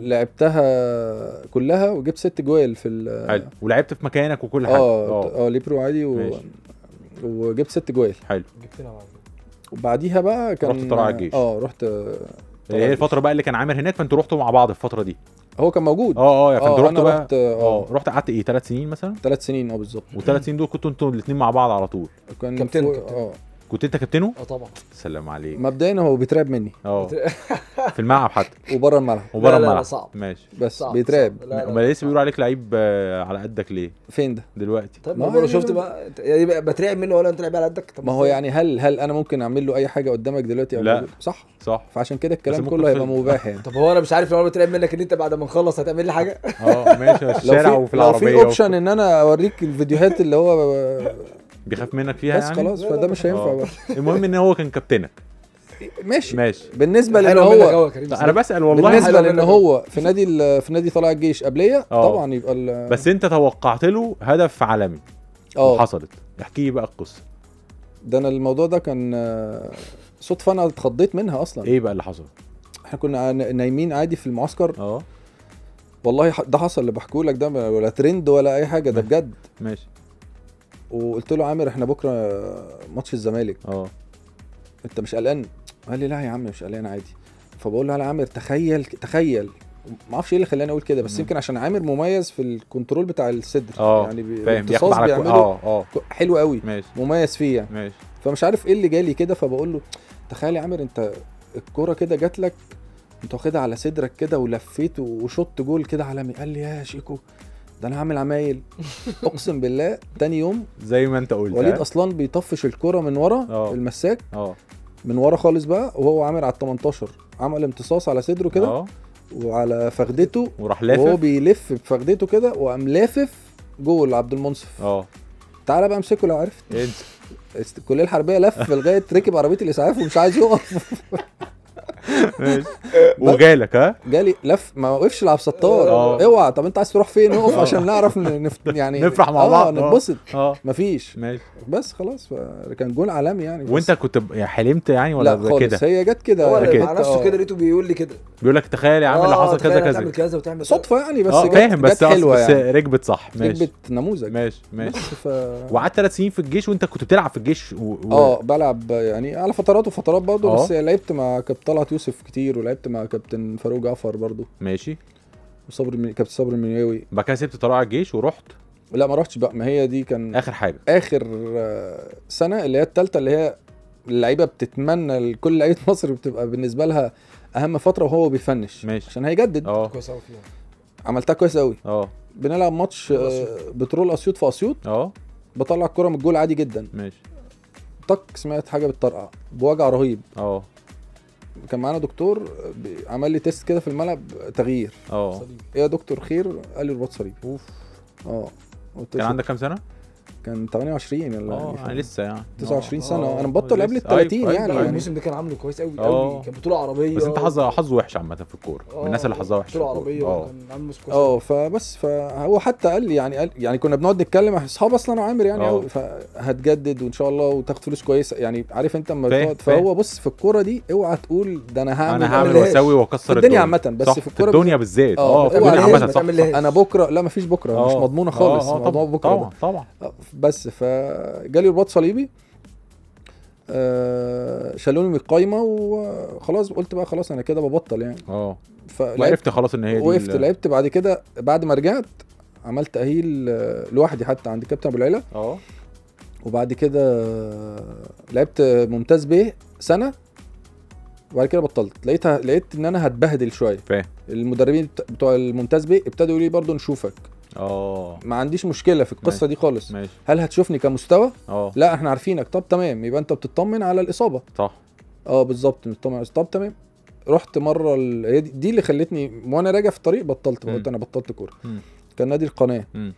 لعبتها كلها وجبت ست جوال في ال حلو ولعبت في مكانك وكل حاجه اه اه ليبرو عادي و... ماشي. وجبت ست جوال حلو جبتنا بعد وبعديها بقى كان رحت طلائع الجيش. اه رحت آه، طلائع هي الجيش. الفتره بقى اللي كان عامر هناك فانتوا رحتوا مع بعض في الفتره دي هو كان موجود اه اه يا فانتوا اه رحتوا انا بقى رحت اه اه رحت قعدت ايه ثلاث سنين مثلا ثلاث سنين اه بالظبط والثلاث سنين دول كنتوا انتوا الاثنين مع بعض على طول كان كابتن- فوق- كابتن. اه كنت انت كابتنه اه طبعا سلام عليك مبدئيا هو بيترعب مني اه في الملعب حتى وبره الملعب وبره لا، لا، لا، الملعب صعب. ماشي بس صعب، بيترعب صعب. لا، لا، امال لسه صعب. بيقولوا عليك لعيب آه، على قدك ليه فين ده دلوقتي طيب ما ما هو هو شفت يعني- بقى انت- يعني بقى بترعب منه ولا انت لعيب على قدك طب ما هو إزاي؟ يعني هل هل انا ممكن اعمل له اي حاجه قدامك دلوقتي أو لا. موجود؟ صح صح فعشان كده الكلام ممكن كله هيبقى في- مباح يعني طب هو انا مش عارف لو انا بترعب منك ان انت بعد ما نخلص هتعمل لي حاجه اه ماشي في الشارع لو وفي في لو العربيه في اوبشن ان انا اوريك الفيديوهات اللي هو بيخاف منك فيها بس يعني خلاص لا، فده لا، مش هينفع آه. بقى. المهم ان هو كان كابتنك ماشي ماشي بالنسبه لان حلو منك هو أوي يا كريم لا، انا بسال والله بالنسبه حلو لان منك هو في نادي ال- في نادي طلائع الجيش قبليه اه. طبعا يبقى ال- بس انت توقعت له هدف عالمي اه وحصلت احكي لي بقى القصه ده انا الموضوع ده كان آه، صدفه انا اتخضيت منها اصلا ايه بقى اللي حصل احنا كنا نا- نايمين عادي في المعسكر اه والله ح- ده حصل اللي بحكيه لك ده ما- ولا ترند ولا اي حاجه ده ماشي. بجد ماشي وقلت له عامر احنا بكره ماتش الزمالك اه انت مش قلقان قال لي لا يا عم مش قلقان عادي فبقول له يا عامر تخيل تخيل ما اعرفش ايه اللي خلاني اقول كده بس مم. يمكن عشان عامر مميز في الكنترول بتاع الصدر اه يعني بي- فاهم بياخد الامتصاص على كو... بيعمله اه اه حلو قوي ماشي مميز فيه يعني ماشي فمش عارف ايه اللي جالي كده فبقول له تخيل يا عامر انت الكوره كده جات لك انت واخدها على صدرك كده ولفيت وشط جول كده عالمي قال لي يا شيكو ده انا هعمل عمايل اقسم بالله تاني يوم زي ما انت قلت وليد ها؟ اصلا بيطفش الكوره من ورا اه. المساك اه من ورا خالص بقى وهو عامل على ال 18 عمل امتصاص على صدره كده اه وعلى فخدته وراح وهو لافف بيلف بفخدته كده وقام لافف جول عبد المنصف اه تعالى بقى امسكه لو عرفت انت الكليه الحربيه لف لغايه ركب عربيه الاسعاف ومش عايز يقف ماشي وجالك ها جالي لف ما وقفش العب ستار اه. اوعى طب انت عايز تروح فين اقف اه. عشان نعرف ن- نف... يعني نفرح مع اه بعض. اه. نتبسط اه مفيش ماشي بس خلاص ف- كان جول عالمي يعني بس. وانت كنت ب- يعني حلمت يعني ولا لا ده خالص كده هي جت كده هو كده. مع نفسه اه. كده لقيته بيقول لي كده بيقول لك تخيل يا عم اللي آه، حصل تخيل كذا كذا هتعمل كذا وتعمل كذا. صدفه يعني بس اه جت فاهم بس جت حلوه أصل- بس يعني ركبت صح ماشي ركبت نموذج ماشي ماشي بس ف وقعدت ثلاث سنين في الجيش وانت كنت بتلعب في الجيش و... و... اه بلعب يعني على فترات وفترات برضه اه. بس لعبت مع كابتن طلعت يوسف كتير ولعبت مع كابتن فاروق جعفر برضه ماشي وصبري المن- كابتن صبري المنياوي بعد كده سبت طلائع الجيش ورحت لا ما رحتش بقى ما هي دي كان اخر حاجه اخر آه، سنه اللي هي الثالثه اللي هي اللعيبه بتتمنى كل لعيبه مصر بتبقى بالنسبه لها اهم فتره وهو بيفنش ماشي. عشان هيجدد اه كويس قوي فيها عملتها كويس قوي اه بنلعب ماتش آه، بترول اسيوط في اسيوط اه بطلع الكره من الجول عادي جدا ماشي طق سمعت حاجه بتطرقع بوجع رهيب اه كان معانا دكتور آه، بي- عمل لي تيست كده في الملعب آه، تغيير اه صليب. ايه يا دكتور خير قال لي رباط صليب اوف اه قلت كان له عندك كام سنه؟ كان 28 ولا اه يعني يعني لسه يعني 29 آه، سنه آه، انا مبطل لسه. قبل ال أيوة، 30 أيوة، يعني, لا أيوة. الموسم ده كان عامله كويس قوي اه. قوي كان بطوله عربيه بس انت حظ حظ وحش عامه في الكوره من الناس اللي حظها وحش في بطوله الكورة. عربيه اه كان عامل موسم كويس اه فبس فهو حتى قال لي يعني قال يعني كنا بنقعد نتكلم مع اصحاب اصلا انا وعامر يعني اه. قوي فهتجدد وان شاء الله وتاخد فلوس كويسه يعني عارف انت اما فاهم، بتقعد فاهم. فهو بص في الكوره دي اوعى تقول ده انا هعمل انا هعمل ملهاش. واسوي واكسر في الدنيا عامة، بس صح، في الكورة الدنيا بالذات اه، اه في اوعى الدنيا لازم عامه ما صح تعملهاش. انا بكره لا مفيش بكره مش اه. مضمونه خالص اه، اه، موضوع طبعا بكره طبعا ده طبعا اه، بس فجالي رباط صليبي آه شالوني من القايمه وخلاص قلت بقى خلاص انا كده ببطل يعني اه فلعبت وعرفت خلاص ان هي دي وقفت ال- لعبت بعد كده بعد ما رجعت عملت تاهيل آه، لوحدي حتى عند كابتن ابو العيله اه وبعد كده آه، لعبت ممتاز ب سنه وبعد كده بطلت لقيتها لقيت ان انا هتبهدل شويه فاهم المدربين بت- بتوع الممتاز ب ابتدوا يقولوا لي برضه نشوفك اه ما عنديش مشكله في القصه دي خالص ماشي هل هتشوفني كمستوى اه لا احنا عارفينك طب تمام يبقى انت بتطمن على الاصابه صح اه بالظبط مطمن على طب تمام رحت مره ال... هي دي, دي اللي خلتني وانا راجع في الطريق بطلت مم. قلت انا بطلت كوره مم. كان نادي القناه مم.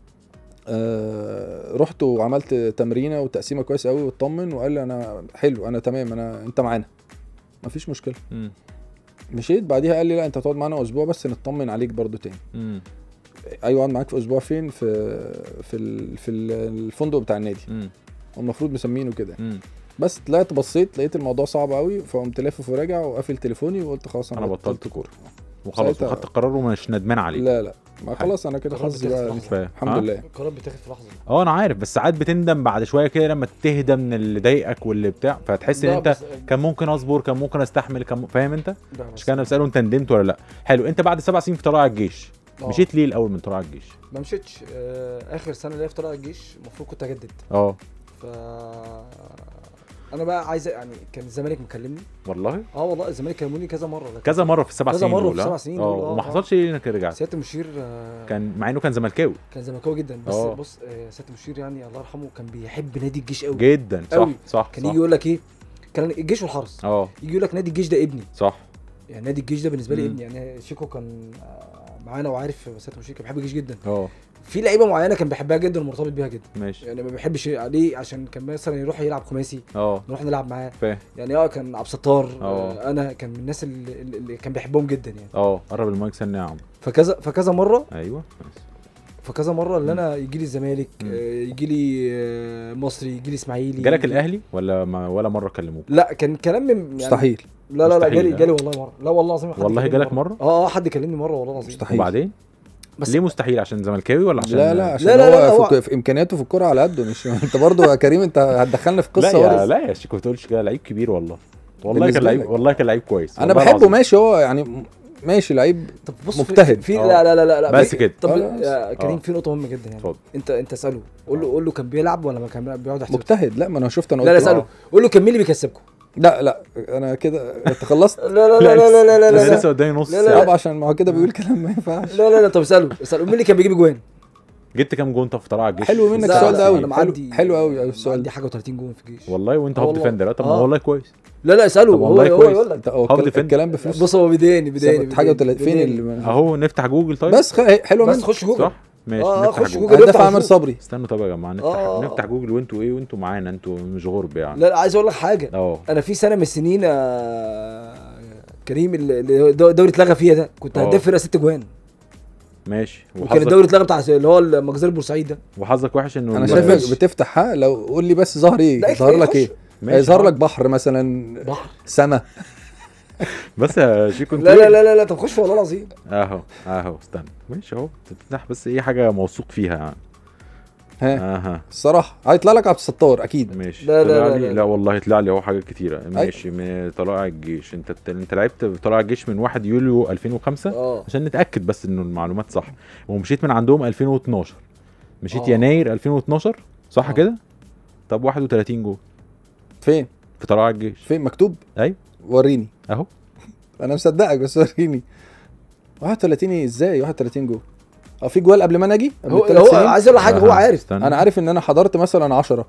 آه رحت وعملت تمرينه وتقسيمه كويس قوي واطمن وقال لي انا حلو انا تمام انا انت معانا مفيش مشكله مم. مشيت بعديها قال لي لا انت هتقعد معانا اسبوع بس نطمن عليك برضو تاني مم. ايوه اقعد معاك في اسبوع فين في في ال... في ال- الفندق بتاع النادي مم. المفروض مسمينه كده مم. بس طلعت بصيت لقيت الموضوع صعب قوي فقمت لافف وراجع وقافل تليفوني وقلت خلاص انا, انا بطلت كوره وخلاص ساعتها- وخدت القرار ومش ندمان عليه لا لا ما خلاص انا كده قرار حظي بتاخد بقى لحظة. فاهم. الحمد ها؟ لله القرار بيتاخد في لحظه اه انا عارف بس ساعات بتندم بعد شويه كده لما تهدى من اللي ضايقك واللي بتاع فتحس ان لا، انت بس- كان ممكن اصبر كان ممكن استحمل كان م- فاهم انت لا، مش بس- كان انا بساله انت ندمت ولا لا حلو انت بعد سبع سنين في طلائع الجيش آه. مشيت ليه الاول من طلائع الجيش ما مشيتش آه، اخر سنه ليا في طلائع الجيش المفروض كنت اجدد اه ف انا بقى عايز يعني كان الزمالك مكلمني والله اه والله الزمالك كلموني كذا مره لكن كذا مره في السبع كذا سنين مرة دول في اه السبع سنين اه دول، آه، وما آه. حصلش ليه انك رجعت سياده المشير آه، كان مع انه كان زملكاوي كان زملكاوي جدا بس آه. بص آه، سياده المشير يعني الله يرحمه كان بيحب نادي الجيش قوي جدا صح أوي. صح كان صح. يجي يقول لك ايه كان الجيش والحرس اه يجي يقول لك نادي الجيش ده ابني صح يعني نادي الجيش ده بالنسبه لي مم. ابني يعني شيكو كان آه، معانا وعارف سياده المشير كان بيحب الجيش جدا اه في لعيبه معينه كان بيحبها جدا ومرتبط بيها جدا ماشي يعني ما بيحبش عليه عشان كان مثلا يروح يلعب خماسي اه نروح نلعب معاه فاهم يعني اه كان عبد الستار اه. آه، انا كان من الناس اللي, اللي كان بيحبهم جدا يعني اه قرب المايك سنة يا عم فكذا فكذا مره ايوه ماشي. فكذا مره اللي انا يجي لي الزمالك مم. آه، يجي لي آه، مصري يجي لي اسماعيلي جالك يجي- الاهلي ولا ما ولا مره كلموك لا كان كلام من يعني مستحيل لا لا لا مستحيل، جالي ها؟ جالي والله مره لا والله العظيم حد والله كلمني جالك مرة؟ اه اه حد كلمني مره والله العظيم مستحيل وبعدين بس ليه مستحيل عشان زملكاوي ولا عشان لا لا عشان لا، لا، لا، هو, هو- في, في امكانياته في الكوره على قده مش انت برضو يا كريم انت هتدخلنا في لا قصه يا برضه. لا يا شيكو ما تقولش كده لعيب كبير والله والله بالنسبة كان لعيب لك. والله كان لعيب كويس انا والله بحبه العظيم. ماشي هو يعني م- ماشي لعيب طب بص في- مجتهد. في آه. لا لا لا لا, لا بس في- كده. طب خلاص. يا كريم آه. في نقطه مهمه جدا يعني اتفضل. انت انت اساله قول له قول له كان بيلعب ولا ما كان بيلعب بيقعد يحتفل مجتهد لا ما انا شفت انا لا لا قلت- اساله قول له كان مين اللي بيكسبكم لا لا انا كده انت خلصت لا لا لا لا لا لا لا انا لا لسه قدامي نص لا، لا، ساعه طب عشان ما هو كده بيقول كلام ما ينفعش لا لا لا طب اساله اساله مين اللي كان بيجيب اجوان جبت كام جون طب في طلائع الجيش حلو منك لا، السؤال لا، ده قوي انا حلو معدي حلو قوي قوي السؤال عندي ده حاجه و30 جون في الجيش والله وانت آه هاف والله. ديفندر طب ما آه. والله كويس لا لا اساله طب هو والله هو كويس. يقول لك انت هو هاف كل- ديفندر. الكلام بفلوس بص هو بداني بداني حاجه بداني- و30 فين بداني. اللي اهو نفتح جوجل طيب بس خ- حلو بس منك خش جوجل صح ماشي آه، نفتح خش جوجل جوجل. هدافع عامر وشوف. صبري استنوا طب يا جماعه نفتح آه. نفتح جوجل وانتوا ايه وانتوا معانا انتوا مش غرب يعني لا لا عايز اقول لك حاجه اه انا في سنه من السنين آه، كريم اللي اللي الدوري اتلغى فيها ده كنت آه. هداف فرقه ست جوان ماشي وكان وحظك الدوري اتلغى بتاع اللي هو مجزره بورسعيد ده وحظك وحش انه انا ال- شايفك ماشي. بتفتح لو قول لي بس ظهر لا، ايه ظهر لك خش. ايه ماشي، يظهر حاضر. لك بحر مثلا بحر سما بس يا شيكو لا لا لا لا, لا طب خش والله العظيم اهو اهو استنى ماشي اهو تفتح بس ايه حاجه موثوق فيها يعني ها اها الصراحه هيطلع لك عبد الستار اكيد ماشي لا، لا، طلع لا، لي لا. لا والله طلع لي اهو حاجات كتيره ماشي من طلائع الجيش انت بت... انت لعبت في طلائع الجيش من 1 يوليو 2005 اه عشان نتاكد بس انه المعلومات صح ومشيت من عندهم 2012 مشيت آه. يناير 2012 صح آه. كده طب 31 جول فين في طلائع الجيش فين مكتوب ايوه وريني اهو انا مصدقك بس وريني 31 إيه؟ ازاي 31 جول اه في جوال قبل ما انا اجي قبل هو, الثلاث هو سنين عايز اقول لك حاجه هو أها، عارف استنى. انا عارف ان انا حضرت مثلا 10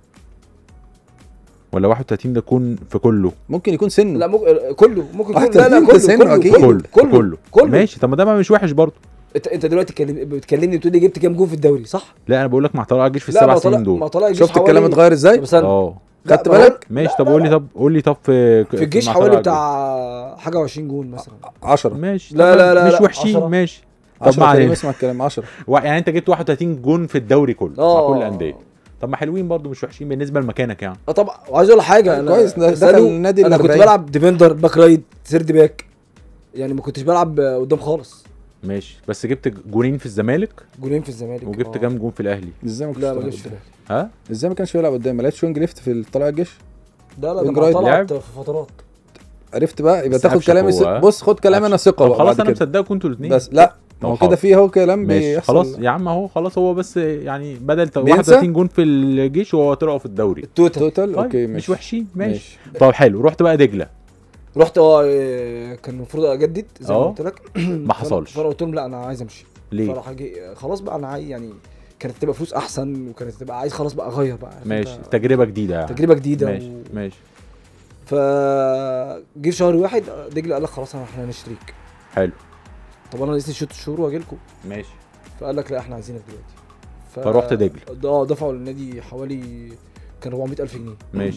ولا 31 ده يكون في كله ممكن يكون سنه لا ممكن كله ممكن يكون واحد لا لا تلاتين كله تسعين كله أكيد. كله كله كله كله ماشي طب ما ده بقى مش وحش برضه انت انت دلوقتي تكلم- بتكلمني بتقول لي جبت كام جون في الدوري صح؟ لا انا بقول لك مع طلائع الجيش في لا السبع ما طلع سنين دول ما طلع الجيش شفت الكلام حوالي- اتغير ازاي طب استنى اه لا، خدت ما هو- بالك ماشي لا، طب لا، قول لي لا. طب قول لي طب في في الجيش مع حوالي طلائع بتاع حاجه و20 جون مثلا 10 ماشي لا، طب لا، لا، مش لا، وحشين عشرة. ماشي طب 10 ما كريم علينا اسمع الكلام 10 وا- يعني انت جبت 31 جون في الدوري كله مع اه. كل الانديه طب ما حلوين برضو مش وحشين بالنسبه لمكانك يعني اه طبعا وعايز اقول لك حاجه انا كويس، ده دخل اسأله، النادي انا كنت الأربعين. بلعب ديفندر باك رايت سيرد باك يعني ما كنتش بلعب قدام خالص ماشي بس جبت جونين في الزمالك جولين في الزمالك وجبت اه. كام جون في الاهلي ازاي ما كانش لا ما بيلعب جبتش في قدام؟ الأهلي. ها ازاي ما كانش بيلعب قدام ما لعبتش وينج ليفت في طلائع الجيش لا لا ده وينج ما رايت طلعت لعب؟ في فترات عرفت بقى يبقى بس تاخد قفشك كلامي هو، س... ها؟ بص خد كلامي انا ثقه طب بقى خلاص بعد انا كده. مصدقكم انتوا الاثنين بس لا طب ما هو حاضر. كده فيه اهو كلام ماشي بيحصل خلاص يا عم اهو خلاص هو بس يعني بدل ت- بينسى؟ 31 جون في الجيش وهو طلعوا في الدوري التوتال توتال طيب اوكي مش ماشي وحشين ماشي طب حلو رحت بقى دجله رحت اه إيه، كان المفروض اجدد زي ما اه. قلت لك ما حصلش فانا قلت لهم لا انا عايز امشي ليه فراح اجي خلاص بقى انا عايز يعني كانت تبقى فلوس احسن وكانت تبقى عايز خلاص بقى اغير بقى عارف ماشي انت؟ تجربه جديده يعني تجربه جديده ماشي و... ماشي فجه شهر واحد دجله قال لك خلاص انا احنا هنشتريك حلو طب انا لسه ست شهور واجي لكم ماشي فقال لك لا احنا عايزينك دلوقتي ف... فرحت دجلة. اه دفعوا للنادي حوالي كان 400000 جنيه ماشي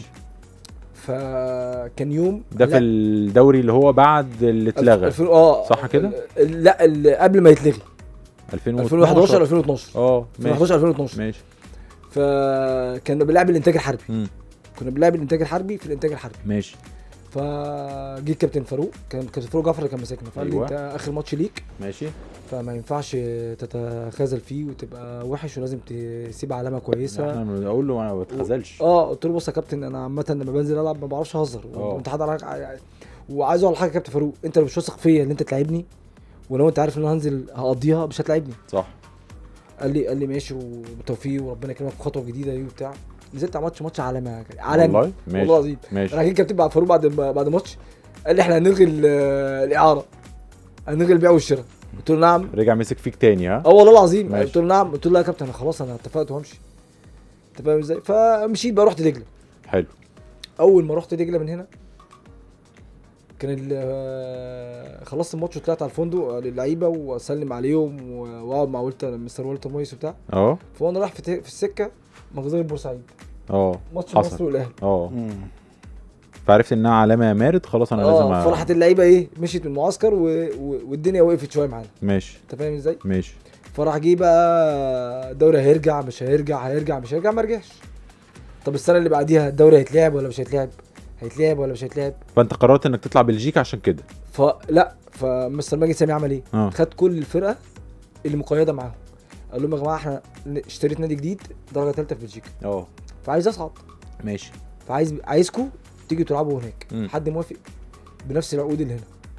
فكان يوم ده في لا، الدوري اللي هو بعد اللي اتلغى الف- اه صح كده؟ ال- لا ال- قبل ما يتلغي 2011 2011 2012 اه ماشي 2011 2012 ماشي فكنا بنلعب الانتاج الحربي مم. كنا بنلعب الانتاج الحربي في الانتاج الحربي ماشي فجه الكابتن فاروق كان كابتن فاروق جعفر اللي كان ماسكنا فقال لي أيوة. انت اخر ماتش ليك ماشي فما ينفعش تتخاذل فيه وتبقى وحش ولازم تسيب علامه كويسه احنا اقول له انا ما بتخاذلش اه قلت له بص يا كابتن انا عامه لما بنزل العب ما بعرفش اهزر اه. وانت حد على وعايز اقول حاجه يا كابتن فاروق انت لو مش واثق فيا ان انت تلعبني ولو انت عارف ان انا هنزل هقضيها مش هتلعبني صح قال لي قال لي ماشي وبالتوفيق وربنا يكرمك في خطوه جديده دي وبتاع نزلت على ماتش ماتش عالمي عالمي والله ماشي والله العظيم ماشي راح جه الكابتن بعد فاروق بعد بعد ماتش قال لي احنا هنلغي ال- الاعاره هنلغي البيع والشراء قلت له نعم رجع مسك فيك تاني ها اه والله العظيم ماشي. قلت له نعم قلت له لا يا كابتن انا خلاص انا اتفقت وهمشي انت فاهم ازاي فمشيت بقى رحت دجله حلو اول ما رحت دجله من هنا كان ال- آه، خلصت الماتش وطلعت على الفندق للعيبه واسلم عليهم و- واقعد مع والتر مستر والتر مويس وبتاع اه فانا رايح في, ت- في السكه مغزله بورسعيد اه ماتش حصل. مصر والاهلي اه مم. فعرفت انها علامه يا مارد خلاص انا لازم اه أ- فرحت اللعيبه ايه مشيت من المعسكر و... و... والدنيا وقفت شويه معانا ماشي انت فاهم ازاي ماشي فراح جه بقى الدوري هيرجع مش هيرجع هيرجع مش هيرجع ما رجعش طب السنه اللي بعديها الدوري هيتلعب ولا مش هيتلعب هيتلعب ولا مش هيتلعب فانت قررت انك تطلع بلجيكا عشان كده فلا فمستر ماجد سامي عمل ايه اه خد كل الفرقه اللي مقيده معاهم قال لهم يا جماعه احنا اشتريت نادي جديد درجه ثالثه في بلجيكا اه فعايز اصعد ماشي فعايز عايزكم تيجوا تلعبوا هناك مم. حد موافق بنفس العقود اللي هنا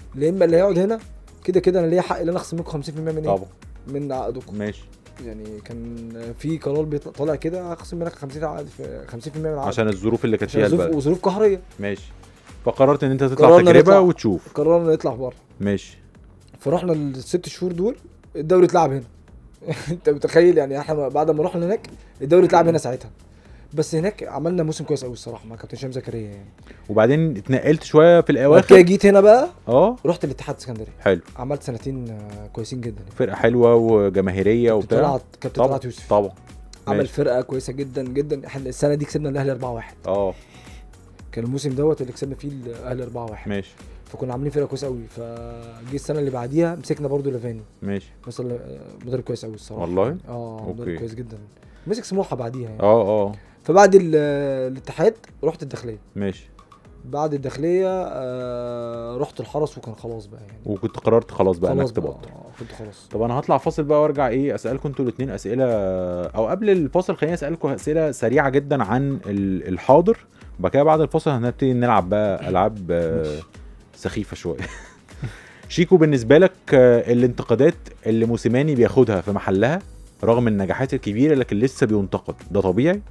لا اما اللي هيقعد هنا كده كده انا ليا حق ان انا اخصم منكم 50% من ايه؟ طبعا من عقدكم ماشي يعني كان في قرار بيطلع طالع كده هخصم منك 50 عقد في 50% من العقد عشان الظروف اللي كانت عشان فيها ظروف البلد وظروف قهريه ماشي فقررت ان انت تطلع قررنا تجربه نطلع. وتشوف قررنا نطلع بره ماشي فرحنا الست شهور دول الدوري اتلعب هنا انت متخيل يعني احنا بعد ما رحنا هناك الدوري اتلعب هنا ساعتها بس هناك عملنا موسم كويس قوي الصراحه مع كابتن هشام زكريا يعني وبعدين اتنقلت شويه في وبعد كده الاواخر جيت هنا بقى اه رحت الاتحاد السكندري حلو عملت سنتين آه، كويسين جدا يعني. فرقه حلوه وجماهيريه كابتن وبتاع طلعت كابتن طبعا طلعت يوسف طبعا عمل ماشي. فرقه كويسه جدا جدا احنا السنه دي كسبنا الاهلي 4-1 اه كان الموسم دوت اللي كسبنا فيه الاهلي 4-1 ماشي فكنا عاملين فرقه كويسه قوي فجه السنه اللي بعديها مسكنا برضو لافاني ماشي مثلا مدرب كويس قوي الصراحه والله؟ اه أوكي. مدرب كويس جدا مسك سموحه بعديها يعني اه اه فبعد ال- الاتحاد رحت الداخليه ماشي بعد الداخليه آه رحت الحرس وكان خلاص بقى يعني وكنت قررت خلاص بقى انك خلاص بقى تبطل آه، كنت خلاص طب انا هطلع فاصل بقى وارجع ايه اسالكم انتوا الاثنين اسئله او قبل الفاصل خليني اسالكم اسئله سريعه جدا عن ال- الحاضر وبعد كده بعد الفاصل هنبتدي نلعب بقى العاب آه، سخيفه شويه شيكو بالنسبه لك آه، الانتقادات اللي موسيماني بياخدها في محلها رغم النجاحات الكبيره لكن لسه بينتقد ده طبيعي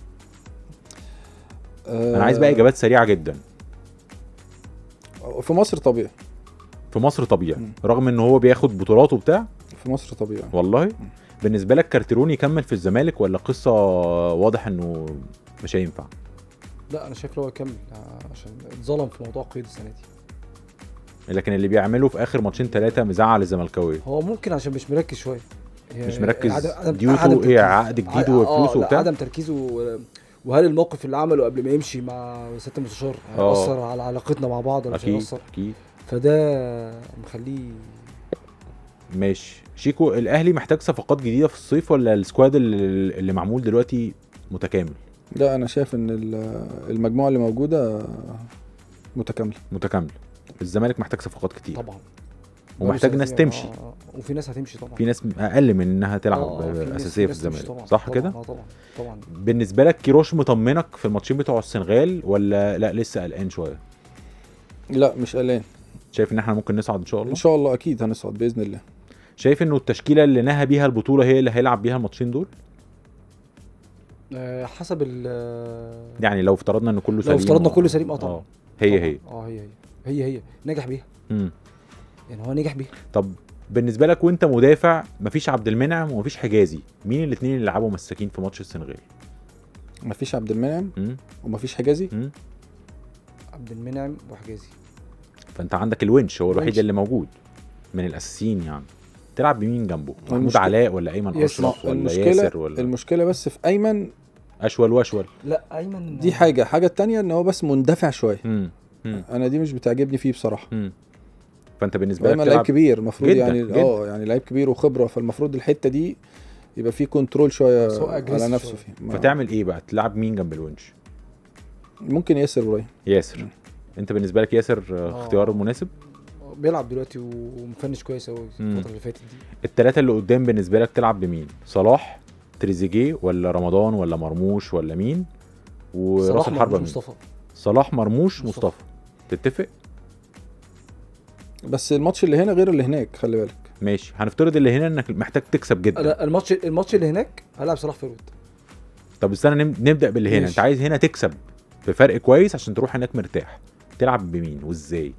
انا عايز بقى اجابات سريعه جدا في مصر طبيعي في مصر طبيعي مم. رغم ان هو بياخد بطولات وبتاع في مصر طبيعي والله بالنسبه لك كارتيرون يكمل في الزمالك ولا قصه واضح انه مش هينفع لا انا شايف لو هو يكمل آه، عشان اتظلم في موضوع قيد السنه دي لكن اللي بيعمله في اخر ماتشين ثلاثه مزعل الزملكاويه هو ممكن عشان مش مركز شويه هي- مش مركز عدم- عدم- ديوتو عدم ايه تركيز. عقد جديد ع- وفلوس آه، لا، وبتاع عدم تركيزه و- وهل الموقف اللي عمله قبل ما يمشي مع سياده المستشار آه. هيأثر على علاقتنا مع بعض ولا مش اكيد هيأثر اكيد فده مخليه ماشي شيكو الاهلي محتاج صفقات جديده في الصيف ولا السكواد اللي, اللي معمول دلوقتي متكامل لا انا شايف ان ال- المجموعه اللي موجوده متكامله متكامل الزمالك محتاج صفقات كتير طبعا ومحتاج بقاله ناس سنتين، تمشي آه، آه. وفي ناس هتمشي طبعا في ناس اقل من انها تلعب آه، آه، في ناس- اساسيه في ناس تمشي الزمالك طبعا، صح طبعا، كده اه طبعا طبعا بالنسبه لك كيروش مطمنك في الماتشين بتوع السنغال ولا لا لسه قلقان شويه لا مش قلقان شايف ان احنا ممكن نصعد ان شاء الله ان شاء الله اكيد هنصعد باذن الله شايف انه التشكيله اللي نهى بيها البطوله هي اللي هيلعب بيها الماتشين دول آه، حسب ال يعني لو افترضنا ان كله سليم لو افترضنا و- كله سليم اه طبعا هي طبعاً. هي اه هي هي هي هي نجح بيها مم. يعني هو نجح بيها طب بالنسبه لك وانت مدافع مفيش عبد المنعم ومفيش حجازي مين الاثنين اللي لعبوا مساكين في ماتش السنغال مفيش عبد المنعم مم؟ ومفيش حجازي مم؟ عبد المنعم وحجازي فانت عندك الونش هو الوحيد الونش. اللي موجود من الاساسيين يعني تلعب بمين جنبه محمود المشكلة- علاء ولا ايمن ياسر. اشرف ولا المشكله ياسر ولا المشكله بس في ايمن اشول واشول لا ايمن دي حاجه حاجه التانية ان هو بس مندفع شويه مم. مم. انا دي مش بتعجبني فيه بصراحه مم. فانت بالنسبه ايمن لك لعيب تلعب كبير المفروض جداً، يعني جداً. اه يعني لعيب كبير وخبره فالمفروض الحته دي يبقى فيه كنترول شويه بس هو على aggressive نفسه شوية. فيه ما- فتعمل ايه بقى تلعب مين جنب الونش ممكن ياسر ابراهيم ياسر مم. انت بالنسبه لك ياسر آه، آه. اختيار مناسب بيلعب دلوقتي ومفنش كويس قوي مم. الفتره اللي فاتت دي الثلاثه اللي قدام بالنسبه لك تلعب بمين صلاح تريزيجيه ولا رمضان ولا مرموش ولا مين وراس صلاح الحربه مرموش مين مصطفى صلاح مرموش مصطفى. مصطفى تتفق بس الماتش اللي هنا غير اللي هناك خلي بالك ماشي هنفترض اللي هنا انك محتاج تكسب جدا لا الماتش الماتش اللي هناك هلعب صلاح فيرود طب استنى نم- نبدا باللي هنا ماشي. انت عايز هنا تكسب بفرق كويس عشان تروح هناك مرتاح تلعب بمين وازاي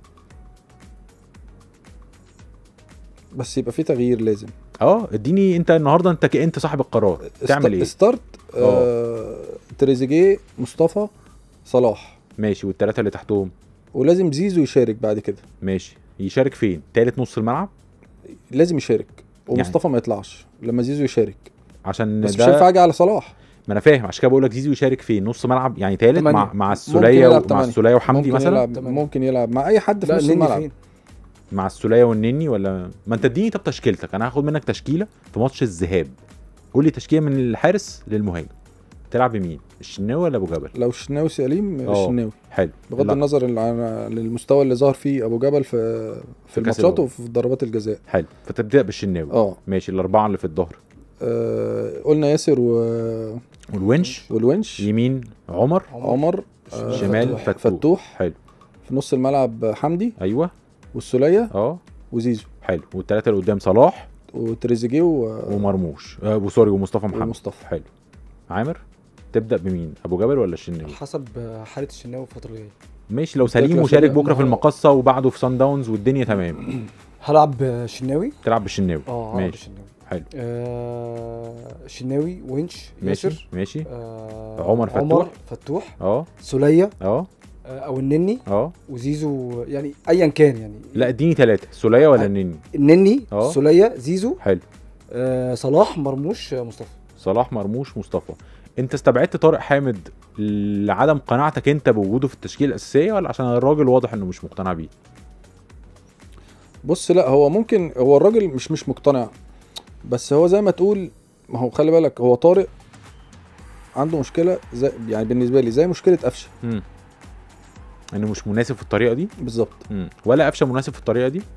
بس يبقى فيه تغيير لازم اه اديني انت النهارده انت ك- انت صاحب القرار تعمل ايه ستارت آه تريزيجيه مصطفى صلاح ماشي والثلاثه اللي تحتهم ولازم زيزو يشارك بعد كده ماشي يشارك فين تالت نص الملعب لازم يشارك ومصطفى ما يطلعش لما زيزو يشارك عشان بس مش ده هينفع اجي على صلاح ما انا فاهم عشان كده بقول لك زيزو يشارك فين نص ملعب يعني تالت تمانية. مع مع ممكن السوليه يلعب ومع تمانية. السوليه وحمدي ممكن مثلا يلعب تمام. ممكن يلعب مع اي حد في لا نص النني الملعب فين مع السوليه والنني ولا ما انت اديني طب تشكيلتك انا هاخد منك تشكيله في ماتش الذهاب قول لي تشكيله من الحارس للمهاجم تلعب بمين الشناوي ولا ابو جبل لو الشناوي سليم اه. الشناوي حلو بغض لا، النظر عن عن المستوى اللي ظهر فيه ابو جبل في في كأس الماتشات الأمم. وفي ضربات الجزاء حلو فتبدا بالشناوي اه ماشي الاربعه اللي في الظهر آه، قلنا ياسر و... والونش والونش يمين عمر عمر آه، شمال فتوح, فتوح. فتوح حلو في نص الملعب حمدي ايوه والسوليه اه وزيزو حلو والثلاثه اللي قدام صلاح وتريزيجيه و... ومرموش آه وسوري ومصطفى محمد ومصطفى حلو عامر تبدا بمين ابو جبل ولا الشناوي حسب حاله الشناوي الفتره الجايه ماشي لو شكله سليم وشارك شبه- بكره في ما هو- المقصه وبعده في سان داونز والدنيا تمام هلعب شناوي تلعب بالشناوي اه هلعب ماشي بالشناوي حلو آه شناوي ونش ماشي ياسر ماشي آه عمر فتوح. عمر فتوح اه سوليه اه آه او النني اه وزيزو يعني ايا كان يعني لا اديني ثلاثه سوليه ولا آه. النني النني اه. سوليه زيزو حلو آه صلاح مرموش آه، مصطفى صلاح مرموش مصطفى انت استبعدت طارق حامد لعدم قناعتك انت بوجوده في التشكيله الاساسيه ولا عشان الراجل واضح انه مش مقتنع بيه بص لا هو ممكن هو الراجل مش مش مقتنع بس هو زي ما تقول ما هو خلي بالك هو طارق عنده مشكله زي يعني بالنسبه لي زي مشكله قفشه امم انه مش مناسب في الطريقه دي بالظبط امم ولا قفشه مناسب في الطريقه دي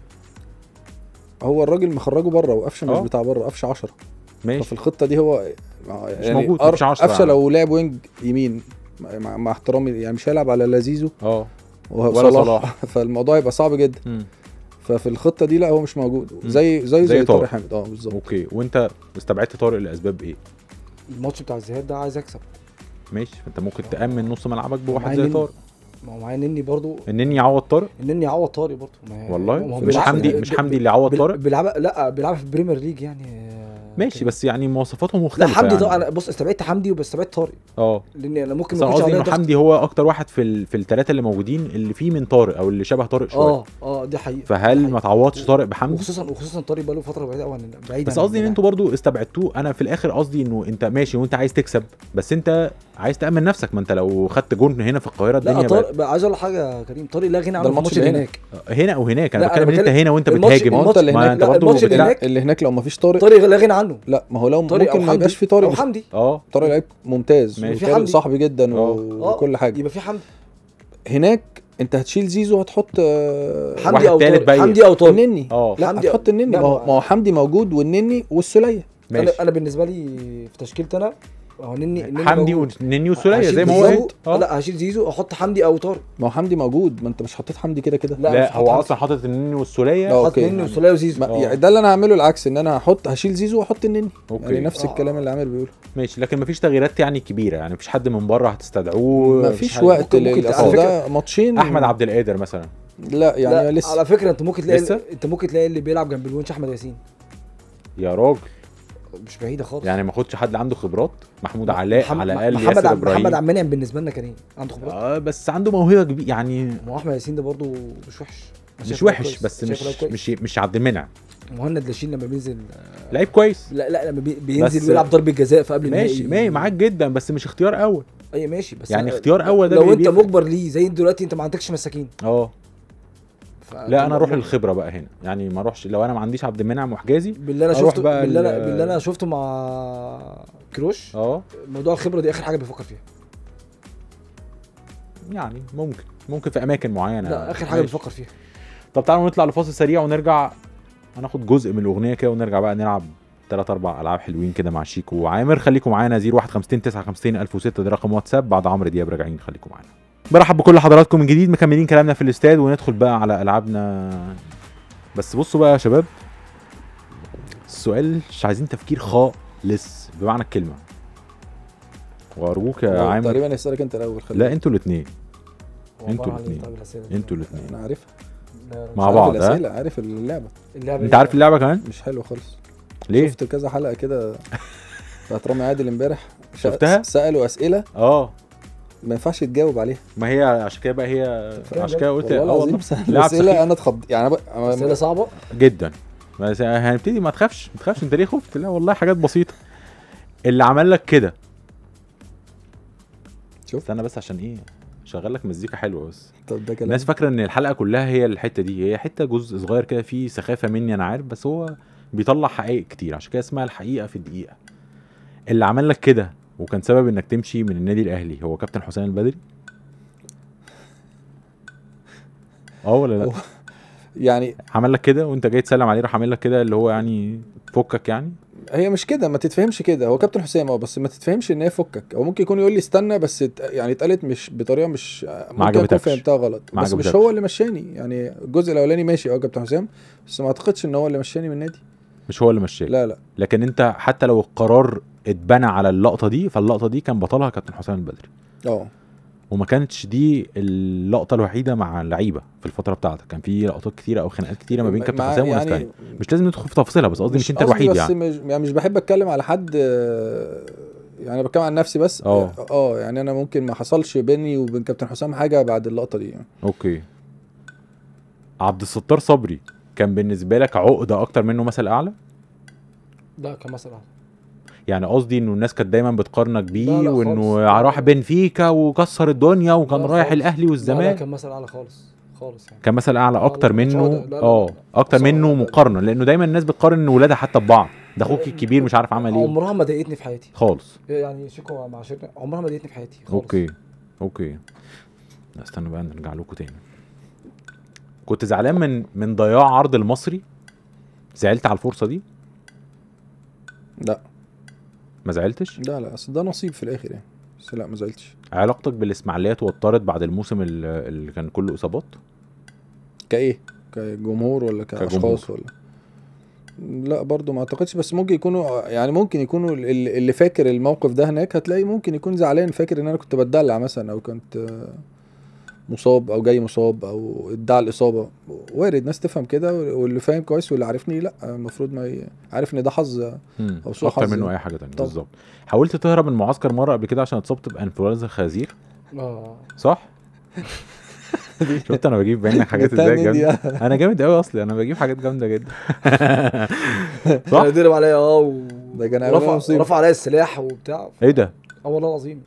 هو الراجل مخرجه بره وقفشه مش اه. بتاع بره قفشه 10 ماشي ففي الخطه دي هو يعني موجود، أر- مش عشرة قفشه يعني. لو لعب وينج يمين مع, مع, مع احترامي يعني مش هيلعب على لازيزو اه ولا وصلاح صلاح. فالموضوع يبقى صعب جدا امم ففي الخطه دي لا هو مش موجود مم. زي زي زي زي طارق. طارق حامد اه بالظبط اوكي وانت استبعدت طارق لاسباب ايه الماتش بتاع الذهاب ده عايز اكسب ماشي فانت ممكن تامن نص ملعبك بواحد معايا زي نني. طارق ما هو معايا نني برضو النني يعوض طارق النني يعوض طارق برضو ما هي- والله ما هو مش بيلعب- حمدي ب- مش ب- حمدي اللي يعوض بال- طارق بيلعب لا بيلعب في البريمير ليج يعني آه، ماشي كده. بس يعني مواصفاتهم لا مختلفه حمدي يعني. طبعا بص استبعدت حمدي وبس استبعدت طارق اه لان انا ممكن بس ما انا يكونش قصدي عليا ان ضغط حمدي هو اكتر واحد في ال... في الثلاثه اللي موجودين اللي فيه من طارق او اللي شبه طارق شويه اه اه دي حقيقه فهل دي ما حقيقة. تعوضش طارق بحمدي وخصوصا وخصوصا طارق بقاله فتره بعيده قوي عن بعيد بس عن قصدي ان الملاعب. انتوا برضو استبعدتوه انا في الاخر قصدي انه انت ماشي وانت عايز تكسب بس انت عايز تامن نفسك ما انت لو خدت جون هنا في القاهره لا الدنيا طارق بقت بقى عايز اقول لك حاجه يا كريم طارق لا غنى عنه في الماتش الماتش اللي اللي هنا. هناك هنا او هناك انا لا، بتكلم أنا ان انت بتكلم هنا وانت الماتش- بتهاجم ما هو انت اللي ما هناك انت لا، برضو الماتش اللي بتلعب- هناك- اللي هناك لو ما فيش طارق طارق لا غنى عنه لا ما هو لو طارق ممكن أو ما يبقاش حمدي في طارق او مش- حمدي اه طارق لعيب ممتاز ماشي. في وطارق حمدي. صاحبي جدا اه. و- اه وكل حاجه يبقى في حمدي هناك انت هتشيل زيزو وهتحط آه، واحد حمدي او تالت طارق بقى إيه؟ حمدي او طارق النني اه لا حمدي- هتحط النني لا، ما هو ما- ما هو حمدي موجود والنني والسوليه ماشي انا انا بالنسبه لي في تشكيلتي انا هو نني نني حمدي موجود. ونني وسوليه هشيل زي ما هو زيزو- قلت اه لا هشيل زيزو احط حمدي او طارق ما هو حمدي موجود ما انت مش حطيت حمدي كده كده لا، مش لا حاطط هو حمدي. اصلا حاطط النني والسوليه اه. حط اوكي. نني وسوليه وزيزو ما اه. يعني ده اللي انا هعمله العكس ان انا هحط هشيل زيزو واحط النني اوكي يعني نفس اه. الكلام اللي عامر بيقوله ماشي لكن مفيش تغييرات يعني كبيره يعني مفيش حد من بره هتستدعوه مفيش حد- وقت ممكن- ممكن- لل- على اصل فكرة- ده ماتشين احمد عبد القادر مثلا لا يعني لا لسه على فكره انت ممكن تلاقي لسه؟ انت ممكن تلاقي اللي بيلعب جنب الونش احمد ياسين يا راجل مش بعيده خالص يعني ما اخدش حد عنده خبرات محمود علاء محمد- على الاقل محمد ياسر عبد محمد ابراهيم عبد المنعم بالنسبه لنا كريم عنده خبرات اه بس عنده موهبه كبيره يعني ما هو احمد ياسين ده برضو مش وحش أنا مش شايفه لعيب وحش كويس. بس شايفه لعيب مش كويس. مش مش عبد المنعم مهند لاشين لما بينزل لعيب كويس لا لا لما بي- بينزل بس- ويلعب ضربه جزاء في قبل ماشي النهائي. ماشي معاك جدا بس مش اختيار اول اي ماشي بس يعني أنا- اختيار أول ده لو بي- انت بيفرق. مجبر ليه زي دلوقتي انت ما عندكش مساكين اه ف- لا انا اروح طب- للخبره بقى هنا يعني ما اروحش لو انا ما عنديش عبد المنعم وحجازي باللي انا أروح شفته بقى باللي انا ال- باللي انا شفته مع كروش اه موضوع الخبره دي اخر حاجه بيفكر فيها يعني ممكن ممكن في اماكن معينه لا اخر حاجه ماشي. بيفكر فيها طب تعالوا نطلع لفاصل سريع ونرجع هناخد جزء من الاغنيه كده ونرجع بقى نلعب ثلاث اربع العاب حلوين كده مع شيكو وعامر خليكم معانا 0152 952 1006 ده رقم واتساب بعد عمرو دياب راجعين خليكم معانا برحب بكل حضراتكم من جديد مكملين كلامنا في الاستاد وندخل بقى على العابنا بس بصوا بقى يا شباب السؤال مش عايزين تفكير خالص بمعنى الكلمه وارجوك يا هو عامر تقريبا هيسالك انت الاول خلي لا بالك. انتوا الاثنين هو انتوا عبارة عن الاتنين. إيه طيب الأسئلة دي؟ انتوا الاثنين انا عارفها لا، مع عارف بعض ها الاسئله عارف اللعبه اللعبه انت عارف اللعبه كمان مش حلوه خالص ليه شفت كذا حلقه كده بتاعت رامي عادل امبارح ش- شفتها؟ سالوا اسئله اه ما ينفعش تجاوب عليها ما هي عشان كده بقى هي عشان كده قلت والله اه العظيم والله سألوا لعب اسئله سخيف انا اتخض يعني أنا بق- اسئله صعبه جدا بس هنبتدي ما تخافش ما تخافش انت ليه خفت لا والله حاجات بسيطه اللي عمل لك كده شوف. استنى بس عشان ايه شغل لك مزيكا حلوه بس طب ده كلام الناس فاكره ان الحلقه كلها هي الحته دي هي حته جزء صغير كده فيه سخافه مني انا عارف بس هو بيطلع حقائق كتير عشان كده اسمها الحقيقه في الدقيقه اللي عمل لك كده وكان سبب انك تمشي من النادي الاهلي هو كابتن حسين البدري اه ولا لا هو- يعني عمل لك كده وانت جاي تسلم عليه راح عامل لك كده اللي هو يعني فكك يعني هي مش كده ما تتفهمش كده هو كابتن حسام اه بس ما تتفهمش ان هي فكك او ممكن يكون يقول لي استنى بس ات- يعني اتقالت مش بطريقه مش ممكن اكون عجبتكش. فهمتها غلط ما بس مش عجبتكش. هو اللي مشاني يعني الجزء الاولاني ماشي اه كابتن حسام بس ما اعتقدش ان هو اللي مشاني من النادي مش هو اللي مشاك لا لا لكن انت حتى لو القرار اتبنى على اللقطه دي فاللقطه دي كان بطلها كابتن حسام البدري اه وما كانتش دي اللقطه الوحيده مع اللعيبه في الفتره بتاعتك كان في لقطات كتيره او خناقات كتيره ما بين كابتن مع- حسام وناس يعني تانية مش لازم ندخل في تفاصيلها بس قصدي مش انت قصدي الوحيد بس يعني مش يعني مش بحب اتكلم على حد آه، يعني أنا بتكلم عن نفسي بس اه. اه يعني انا ممكن ما حصلش بيني وبين كابتن حسام حاجه بعد اللقطه دي يعني. اوكي عبد الستار صبري كان بالنسبه لك عقده اكتر منه مثل اعلى لا كان مثلا يعني قصدي انه الناس كانت دايما بتقارنك بيه لا لا وانه خالص. راح بنفيكا وكسر الدنيا وكان لا رايح خالص. الاهلي لا لا والزمالك كان مثلا اعلى خالص خالص يعني كان مثل اعلى لا، اكتر لا، مش منه عقدة. لا، لا، اه لا. اكتر بس منه هو- مقارنه لانه دايما الناس بتقارن ولادها حتى ببعض ده اخوك الكبير مش عارف عمل ايه عمرها ما ضايقتني في حياتي خالص يعني شيكو مع شيرين عمرها ما ضايقتني في حياتي خالص اوكي اوكي لا استنى بقى نرجع لكم تاني كنت زعلان من من ضياع عرض المصري زعلت على الفرصه دي لا ما زعلتش لا لا اصل ده نصيب في الاخر يعني بس لا ما زعلتش علاقتك بالاسماعيليه اتوترت بعد الموسم ال- اللي كان كله اصابات كايه كجمهور ولا كاشخاص ولا لا برضو ما اعتقدش بس ممكن يكونوا يعني ممكن يكونوا ال- اللي فاكر الموقف ده هناك هتلاقي ممكن يكون زعلان فاكر ان انا كنت بتدلع مثلا او كنت آه، مصاب او جاي مصاب او ادعى الاصابه وارد ناس تفهم كده واللي فاهم كويس واللي عارفني لا المفروض ما ي... عارف ان ده حظ مم. أو سوء اكتر حظ منه يعني. اي حاجه تانية طبعا. بالظبط حاولت تهرب من المعسكر مره قبل كده عشان اتصبت بانفلونزا الخنازير اه صح شفت انا بجيب منك حاجات جبتها ازاي منين دي؟ جامده انا جامد قوي اصلي انا بجيب حاجات جامده جدا صح ضرب عليا اه و... ده كان أولها رفع مصيبة. رفع عليا السلاح وبتاع ايه ده اه والله العظيم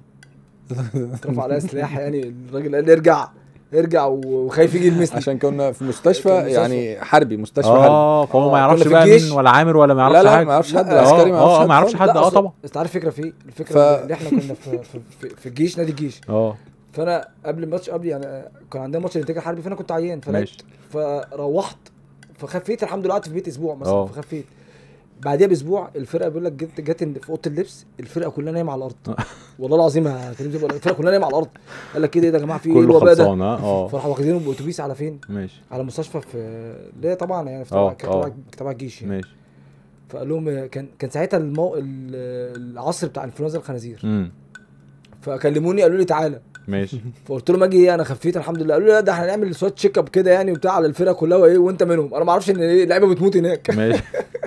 رفع عليا السلاح يعني الراجل قال لي ارجع ارجع وخايف يجي يلمسني عشان كنا في مستشفى كان مستشفى. يعني حربي مستشفى حربي اه فهو ما آه، يعرفش كنا في بقى الجيش. مين ولا عامر ولا ما يعرفش لا لا حاجه ما يعرفش حد لا، العسكري ما اه اه ما يعرفش يعرفش حد لا، اه أصل- طبعا انت عارف الفكره في ايه؟ الفكره ف- اللي احنا كنا في, في, في, في الجيش نادي الجيش اه فانا قبل الماتش قبل يعني كان عندنا ماتش الانتاج الحربي فانا كنت عيان ماشي. فلقيت فروحت فخفيت الحمد لله قعدت في البيت اسبوع مثلا اه. فخفيت بعديها باسبوع الفرقه بيقول لك جت جت في اوضه اللبس الفرقه كلها نايمه على الارض والله العظيم يا كريم زي ما بقول لك، الفرقه كلها نايمه على الارض قال لك كده ايه ده يا جماعه في ايه كله الوباء ده خلصان اه اه فراحوا واخدينه باتوبيس على فين؟ ماشي على مستشفى في اللي هي طبعا يعني في اه، تبع كانت اه. تبع تبع الجيش يعني ماشي فقال لهم كان كان ساعتها المو... ال- العصر بتاع انفلونزا الخنازير امم فكلموني قالوا لي تعالى ماشي فقلت لهم اجي ايه انا خفيت الحمد لله قالوا لي لا ده احنا هنعمل شويه تشيك اب كده يعني وبتاع على الفرقه كلها وايه وانت منهم انا ما اعرفش ان ايه اللعيبه بتموت هناك ماشي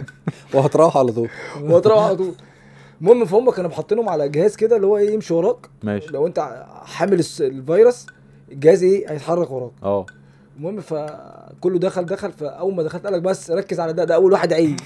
وهتروح على طول واتروح على طول المهم فهم كانوا حاطينهم على جهاز كده اللي هو ايه يمشي وراك ماشي لو انت حامل الس- الفيروس الجهاز ايه هيتحرك وراك اه المهم فكله دخل دخل فاول ما دخلت قال لك بس ركز على ده ده اول واحد عيد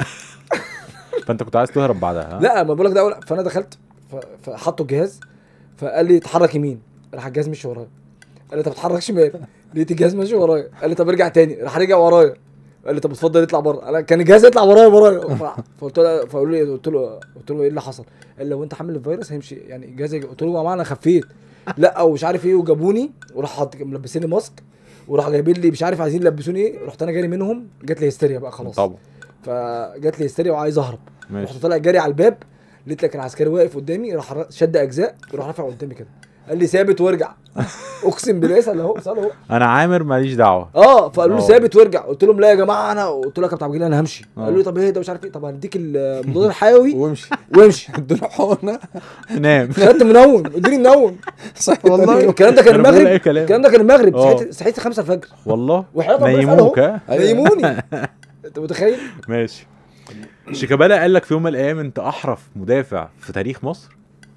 فانت كنت عايز تهرب بعدها ها؟ لا ما بقول لك ده اول فانا دخلت ف- فحطوا الجهاز فقال لي اتحرك يمين راح الجهاز مشي ورايا قال لي طب اتحرك شمال لقيت الجهاز ماشي ورايا قال لي طب ارجع تاني راح رجع ورايا قال لي طب اتفضل اطلع بره انا كان الجهاز يطلع ورايا ورايا ف- فقلت له فقالوا لي قلت له قلت له ايه اللي حصل؟ قال لي لو انت حامل الفيروس هيمشي يعني الجهاز يجي. قلت له يا جماعه انا خفيت لا ومش عارف ايه وجابوني وراح حاط ملبسيني ماسك وراح جايبين لي مش عارف عايزين يلبسوني ايه رحت انا جاري منهم جات لي هستيريا بقى خلاص طبعا فجات لي هستيريا وعايز اهرب ماشي رحت طالع جاري على الباب لقيت لك العسكري واقف قدامي راح ر- شد اجزاء وراح رافع قدامي كده قال لي ثابت وارجع اقسم بالله اسال اهو اسال اهو انا عامر ماليش دعوه اه فقالوا لي اه. ثابت وارجع قلت لهم لا يا جماعه انا قلت له يا كابتن عبد الجليل انا همشي اه. قالوا لي طب ايه ده مش عارف ايه طب هنديك المضاد الحيوي وامشي وامشي ادوا حقنه نام خدت منوم اديني منوم صح والله. الكلام ده كان أنا بقول المغرب أي كلام. الكلام ده كان المغرب اه. صحيت صحيت 5 الفجر والله وحياة ربنا نيموك اسأله. ها أيوة. نيموني انت متخيل ماشي شيكابالا قال لك في يوم من الايام انت احرف مدافع في تاريخ مصر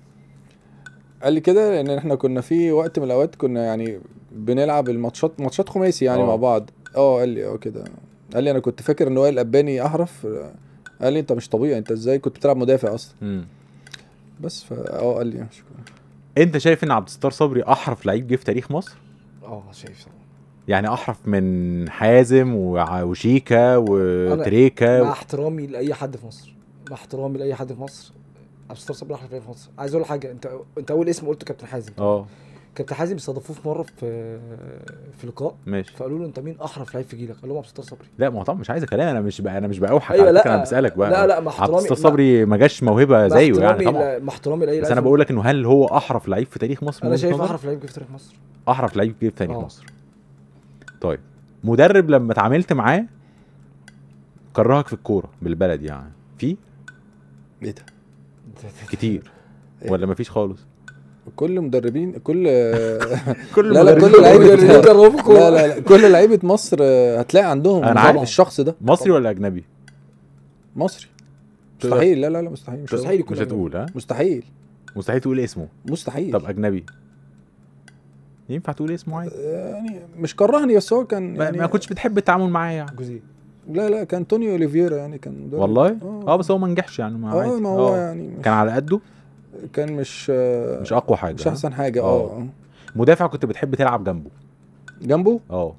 قال لي كده لان احنا كنا في وقت من الاوقات كنا يعني بنلعب الماتشات ماتشات خماسي يعني اه. مع بعض اه قال لي اه كده قال لي انا كنت فاكر ان وائل الاباني احرف قال لي انت مش طبيعي انت ازاي كنت بتلعب مدافع اصلا مم. بس فا اه قال لي شكرا انت شايف ان عبد الستار صبري احرف لعيب جه في تاريخ مصر اه شايف طبعا يعني احرف من حازم وع- وشيكا وتريكا مع احترامي لاي حد في مصر مع احترامي لاي حد في مصر عبد الستار صبري احلى لعيب في مصر عايز اقول لك حاجه انت انت اول اسم قلته كابتن حازم اه كابتن حازم استضافوه في مره في في لقاء ماشي فقالوا له انت مين احرف لعيب في جيلك؟ قال لهم عبد الستار صبري لا ما هو طبعا مش عايز كلام انا مش بقى انا مش بقاوحك أيوة، على فكره لا. انا بسالك بقى لا لا مع عبد احترامي الستار صبري ما جاش موهبه مع زيه يعني احترامي طبعا ل- مع احترامي لاي بس لعيب انا في- بقول لك انه هل هو احرف لعيب في تاريخ مصر من انا وجهة شايف نظرك؟ احرف لعيب جه في تاريخ مصر احرف لعيب جه في تاريخ آه. مصر طيب مدرب لما اتعاملت معاه كرهك في الكوره بالبلد يعني في ايه ده كتير إيه؟ ولا مفيش خالص كل مدربين كل كل لا لا المدربين كل لعيبه المدربين جربوا في الكورة. لا لا لا كل لعيبه مصر آه، هتلاقي عندهم أنا نظام عارف. الشخص ده مصري ولا اجنبي مصري تقدر- مستحيل لا لا لا مستحيل مش مستحيل هقول. يكون مش أجنبي. هتقول ها مستحيل مستحيل تقول اسمه مستحيل طب اجنبي ينفع تقول اسمه عادي يعني مش كرهني بس هو كان ما- يعني ما كنتش بتحب التعامل معاه يعني جوزيه لا لا كان توني اوليفيرا يعني كان مدرب. والله اه اه بس هو ما نجحش يعني ما عادي اه ما هو آه. يعني مش كان على قده كان مش آه، مش اقوى حاجه مش ها؟ احسن حاجه آه. اه آه. مدافع كنت بتحب تلعب جنبه جنبه اه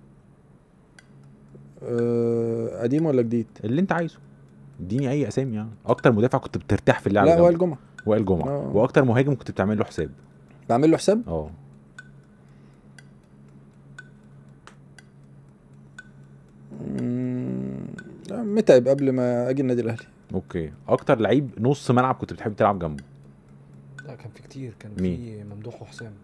آه، قديم ولا جديد؟ اللي انت عايزه اديني اي اسامي يعني اكتر مدافع كنت بترتاح في اللعب لا جنبه. وائل جمعه وائل جمعه آه. واكتر مهاجم كنت بتعمل له حساب بعمل له حساب اه مم، لا، متعب قبل ما اجي النادي الاهلي اوكي اكتر لعيب نص ملعب كنت بتحب تلعب جنبه لا كان في كتير كان مين؟ في ممدوح وحسام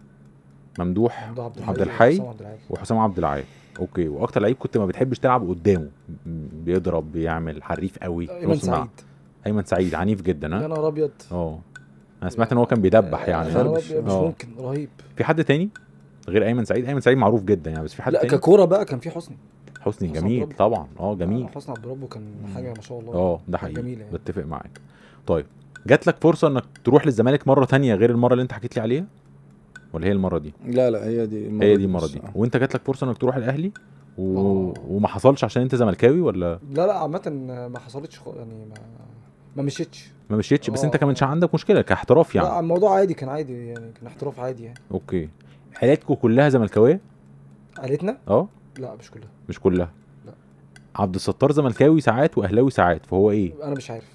ممدوح ممدوح عبد عبد الحي الحي وحسام عبد العال وحسام عبد العال اوكي واكتر لعيب كنت ما بتحبش تلعب قدامه م- بيضرب بيعمل حريف قوي ايمن نص ملعب. سعيد ايمن سعيد عنيف جدا يا ها نهار ابيض اه انا سمعت ان هو كان بيدبح يا يعني نهار ها؟ أبيض، مش آه. ممكن رهيب في حد تاني غير ايمن سعيد ايمن سعيد معروف جدا يعني بس في حد لا تاني ككوره بقى كان في حسني حسني حسن جميل عبد ربه. طبعا اه جميل آه، حسني عبد ربه كان حاجه ما شاء الله اه ده كان حقيقي جميله يعني بتفق معاك طيب جات لك فرصه انك تروح للزمالك مره تانية غير المره اللي انت حكيت لي عليها ولا هي المره دي لا لا هي دي المرة هي دي المره بس. دي آه. وانت جات لك فرصه انك تروح الاهلي و... آه. وما حصلش عشان انت زملكاوي ولا لا لا عامه ما حصلتش خ- يعني ما ما مشيتش ما مشيتش بس انت آه. كمان مش عندك مشكله كاحتراف لا يعني الموضوع عادي كان عادي يعني كان احتراف عادي يعني اوكي عيلتكم كلها زملكاويه عائلتنا اه لا مش كلها مش كلها لا. عبد الستار زملكاوي ساعات واهلاوي ساعات فهو ايه انا مش عارف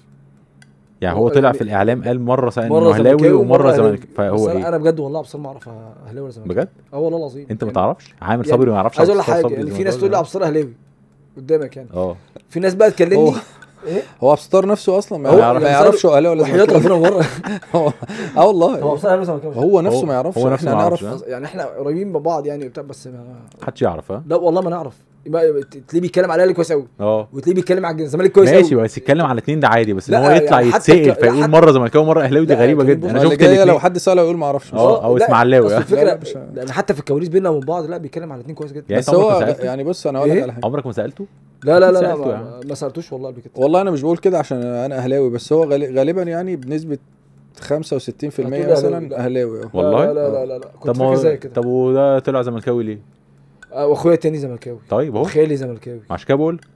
يعني هو هو طلع يعني- في الاعلام قال مره سأل مره انه اهلاوي زملكاوي ومره أهلاوي. زملك فهو بس أنا- ايه انا بجد والله بصراحه ما اعرف اهلاوي ولا زملكاوي بجد اه والله العظيم انت ما يعني تعرفش عامر يعني صبري ما يعرفش عايز اقول عبد لك الستار حاجه صبري يعني في ناس زملكاوي تقول لي ولا عبد الستار اهلاوي قدامك يعني لا؟ اه في ناس بقى تكلمني هو- ايه هو عبد الستار نفسه اصلا ما هو يعرف- ما يعني يعرفش هو اهلاوي ولا وحياة زملكاوي. ربنا مره هو- اه والله هو عبد الستار اهلاوي زملكاوي هو نفسه هو- ما يعرفش هو نفسه احنا ما نعرف يعرفش، ها؟ يعني احنا قريبين من بعض يعني وبتاع بس ما محدش يعرف ها لا والله ما نعرف يبقى تلاقيه بيتكلم على الاهلي كويس قوي اه وتلاقيه بيتكلم على الزمالك كويس ماشي قوي بس يتكلم على اتنين ده عادي بس ان لا، هو يطلع يعني حتى يتسال ك- فيقول حتى- مره زملكاوي ومره اهلاوي دي لا، غريبه كان جدا بص- انا اللي شفت جايه الاتنين لو حد ساله يقول ما اعرفش اه، او لا، اسماعيلاوي، أصل ها؟ لا، لا، الفكره مش- لان حتى في الكواليس بيننا وبين بعض لا بيتكلم على الاثنين كويس جدا يعني بس انت عمرك هو ما سالته يعني بص انا اقول لك إيه؟ على حاجه عمرك ما سالته لا لا لا, لا سألته ما, يعني. ما سالتوش والله قبل كده والله انا مش بقول كده عشان انا اهلاوي بس هو غالي- غالبا يعني بنسبه 65% هتقول أهلاوي، مثلا لا. اهلاوي اه والله؟ لا لا لا لا, لا. كنت طب ما فاكر هو زي كده طب وده طلع زملكاوي ليه؟ آه، واخويا التاني زملكاوي طيب اهو وخالي زملكاوي عشان كده بقول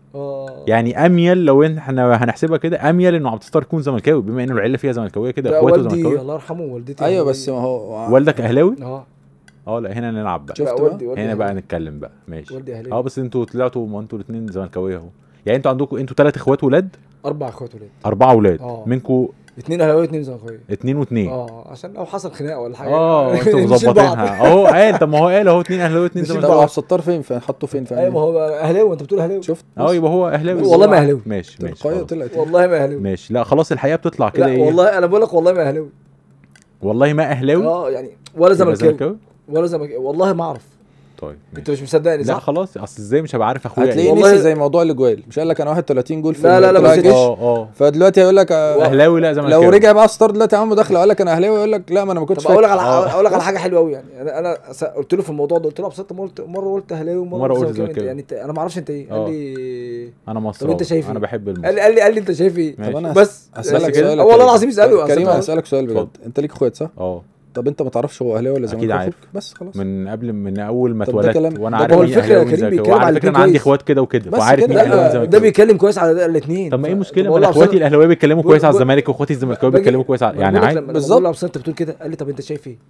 اه يعني اميل لو إن احنا هنحسبها كده اميل انه عبد الستار يكون زملكاوي بما انه العيله فيها زملكاويه كده لا اخواته والدي زملكاويه الله يرحمه ووالدتي ايوه أهلاوية. بس ما هو والدك اهلاوي؟ اه اه لا هنا نلعب بقى شفت لا بقى؟ والدي والدي هنا بقى أهلاوي. نتكلم بقى ماشي والدي اه اهلاوي بس انتوا طلعتوا ما انتوا الاثنين زملكاويه اهو يعني انتوا عندكم انتوا ثلاث اخوات ولاد اربع اخوات ولاد اربعه ولاد اه. منكم اثنين اهلاويه واثنين زملكاويه اتنين واتنين اه عشان لو حصل خناقه ولا حاجه اه انتوا نشيل بعض. مظبطينها اهو قال طب ما هو قال اهو اتنين اهلاوي اتنين نشيل طب زملكاويه عبد الستار فين فين حطه فين في ايوه ما هو اهلاوي انت بتقول اهلاوي شفت اه يبقى هو اهلاوي والله ما اهلاوي ماشي ماشي تلقائيه خلاص. طلعت والله ما اهلاوي ماشي لا خلاص الحقيقه بتطلع كده لا ايه والله انا بقول لك والله ما اهلاوي والله ما اهلاوي اه يعني ولا يبقى زملكاوي ولا زملكاوي والله ما اعرف طيب انت ماشي. مش مصدقني لا صح؟ خلاص اصل ازاي مش هبقى عارف اخويا هتلاقيه ايه والله- نسي زي موضوع الاجوال مش قال لك انا 31 جول في لا، لا، لا، طلع بس الجيش؟ اه اه فدلوقتي هيقول لك آه، اهلاوي لا زملكاوي لو رجع بقى ستار دلوقتي عمل مداخله وقال لك انا اهلاوي يقول لك لا ما انا ما كنتش طب اقول لك فاكر على آه. اقول لك على حاجه حلوه قوي يعني انا انا س- قلت له في الموضوع ده قلت له ابسط مره قلت مره قلت اهلاوي ومره مرة قلت قلت زملكاوي زملكاوي. يعني انت انا ما اعرفش انت ايه آه. قال لي انا مصراوي انت شايف انا ايه؟ بحب قال المصري لي قال لي قال لي انت شايف ايه؟ طب انا بس هسألك كده؟ سؤال آه، والله العظيم اساله كريم أصل أنا- هسألك سؤال بجد اتفضل. انت ليك اخوات صح؟ اه طب انت ما تعرفش هو اهلاوي ولا أكيد زملكاوي عارف. أخوك؟ بس خلاص من قبل من اول ما طب ده اتولدت كلام- وانا ده عارف هو مين الفكرة اهلاوي يا ومين كريم زملكاوي بيتكلم على وعلى فكره الاتنين انا عندي كويس. اخوات كده وكده بس وعارف كده، مين اهلاوي لا ومين ده زملكاوي بيتكلم كويس على الاثنين طب ما ايه المشكله ما الاخواتي الاهلاويه بيتكلموا كويس على الزمالك واخواتي الزملكاويه بيتكلموا كويس على يعني عادي بالظبط. بالظبط ابصر انت بتقول كده قال لي طب انت شايف ايه؟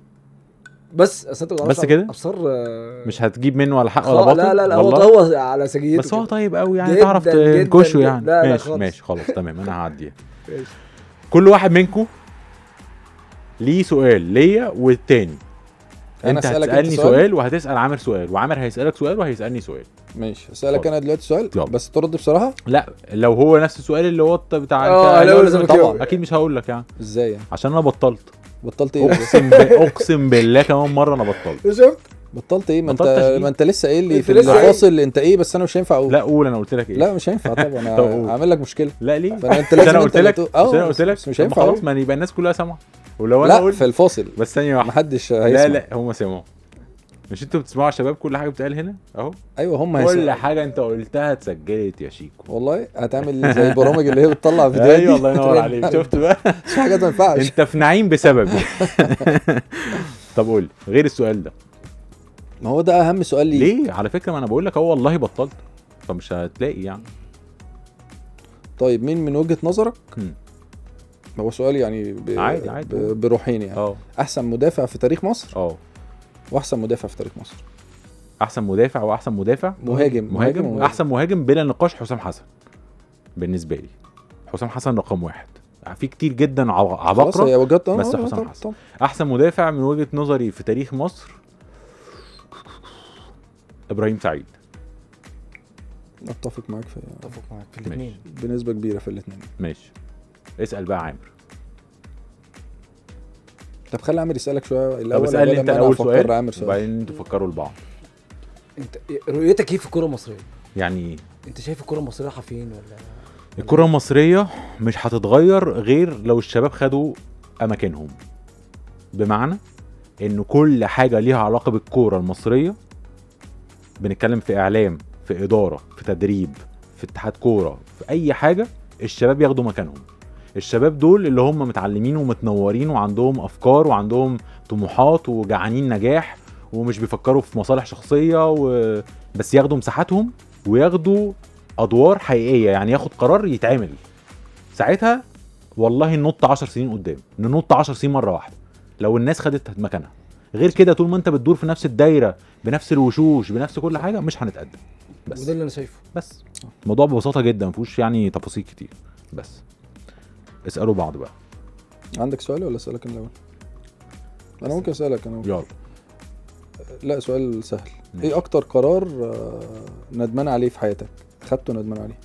بس اصل انت ما تعرفش بس كده؟ ابصر مش هتجيب منه ولا حق ولا خ- باطل لا لا لا هو والله؟ هو على سجيته بس هو كده. طيب قوي يعني جداً، تعرف جداً، تنكشه جداً. يعني لا، لا، ماشي خالص. ماشي خلاص تمام انا هعديها ماشي. كل واحد منكم ليه سؤال ليا والتاني أنا انت أسألك أنت هتسالني سؤال؟ سؤال وهتسال عامر سؤال وعامر هيسالك سؤال وهيسالني سؤال ماشي اسالك اتفضل. انا دلوقتي سؤال يلا. بس ترد بصراحه لا لو هو نفس السؤال اللي هو الط- بتاع اه، انت- لا، لا، لازم لا، تجاوب. طبعا اكيد مش هقول لك يعني ازاي يعني عشان انا بطلت بطلت ايه بس؟ اقسم ب... اقسم بالله كمان مره انا بطلت شفت بطلت ايه ما انت بطلت تشجيع. ما انت لسه قايل لي انت في لسه الفاصل انت ايه بس انا مش هينفع اقول لا قول انا قلت لك ايه لا مش هينفع طبعا طب انا قول. هعمل لك مشكله لا ليه فانت مش لازم انا انت قلت اللي لك تقول- مش انا اه قلت لك بس مش طب هينفع خلاص أقول. ما يبقى الناس كلها سامعه ولو انا لا قلت في الفاصل بس ثانيه واحده محدش لا هيسمع لا هم سمعوا مش انتوا بتسمعوا يا شباب كل حاجه بتتقال هنا اهو ايوه هم كل هيسمعوا. حاجه انت قلتها اتسجلت يا شيكو والله هتعمل زي البرامج اللي هي بتطلع فيديوهات ايوه الله ينور ترند. عليك شفت بقى مش في حاجات ما ينفعش انت في نعيم بسببي طب قول لي، غير السؤال ده ما هو ده اهم سؤال لي ليه على فكره ما انا بقول لك اهو والله بطلت فمش هتلاقي يعني طيب مين من وجهه نظرك مم. هو سؤال يعني ب... عادي، عادي. ب... بروحين يعني اه احسن مدافع في تاريخ مصر اه واحسن مدافع في تاريخ مصر احسن مدافع واحسن مدافع مهاجم مهاجم ومهاجم. احسن مهاجم بلا نقاش حسام حسن بالنسبه لي حسام حسن رقم واحد في كتير جدا عب- خلاص عباقره هي وجهه بس آه، حسام طبعاً، حسن. طبعاً. احسن مدافع من وجهه نظري في تاريخ مصر ابراهيم سعيد اتفق معاك في اتفق معاك في الاثنين بنسبه كبيره في الاثنين ماشي اسال بقى عامر طب خلي عامر يسالك شويه طب الاول اسالني بدل انت ما أنا الاول أفكر سؤال عامر سؤال وبعدين تفكروا لبعض انت رؤيتك ايه في الكره المصريه؟ يعني ايه انت شايف الكره المصريه رايحه فين ولا الكرة المصرية مش هتتغير غير لو الشباب خدوا أماكنهم بمعنى إن كل حاجة ليها علاقة بالكورة المصرية بنتكلم في إعلام في إدارة في تدريب في اتحاد كورة في أي حاجة الشباب ياخدوا مكانهم الشباب دول اللي هم متعلمين ومتنورين وعندهم أفكار وعندهم طموحات وجعانين نجاح ومش بيفكروا في مصالح شخصية و... بس ياخدوا مساحاتهم وياخدوا ادوار حقيقيه يعني ياخد قرار يتعمل ساعتها والله ننط 10 سنين قدام ننط 10 سنين مره واحده لو الناس خدت مكانها غير كده طول ما انت بتدور في نفس الدايره بنفس الوشوش بنفس كل حاجه مش هنتقدم بس وده اللي انا شايفه بس الموضوع ببساطه جدا ما فيهوش يعني تفاصيل كتير بس اسالوا بعض بقى عندك سؤال ولا اسالك انا الاول انا ممكن اسالك انا يلا لا سؤال سهل ماشي. ايه اكتر قرار آه، ندمان عليه في حياتك خدته ندمان عليه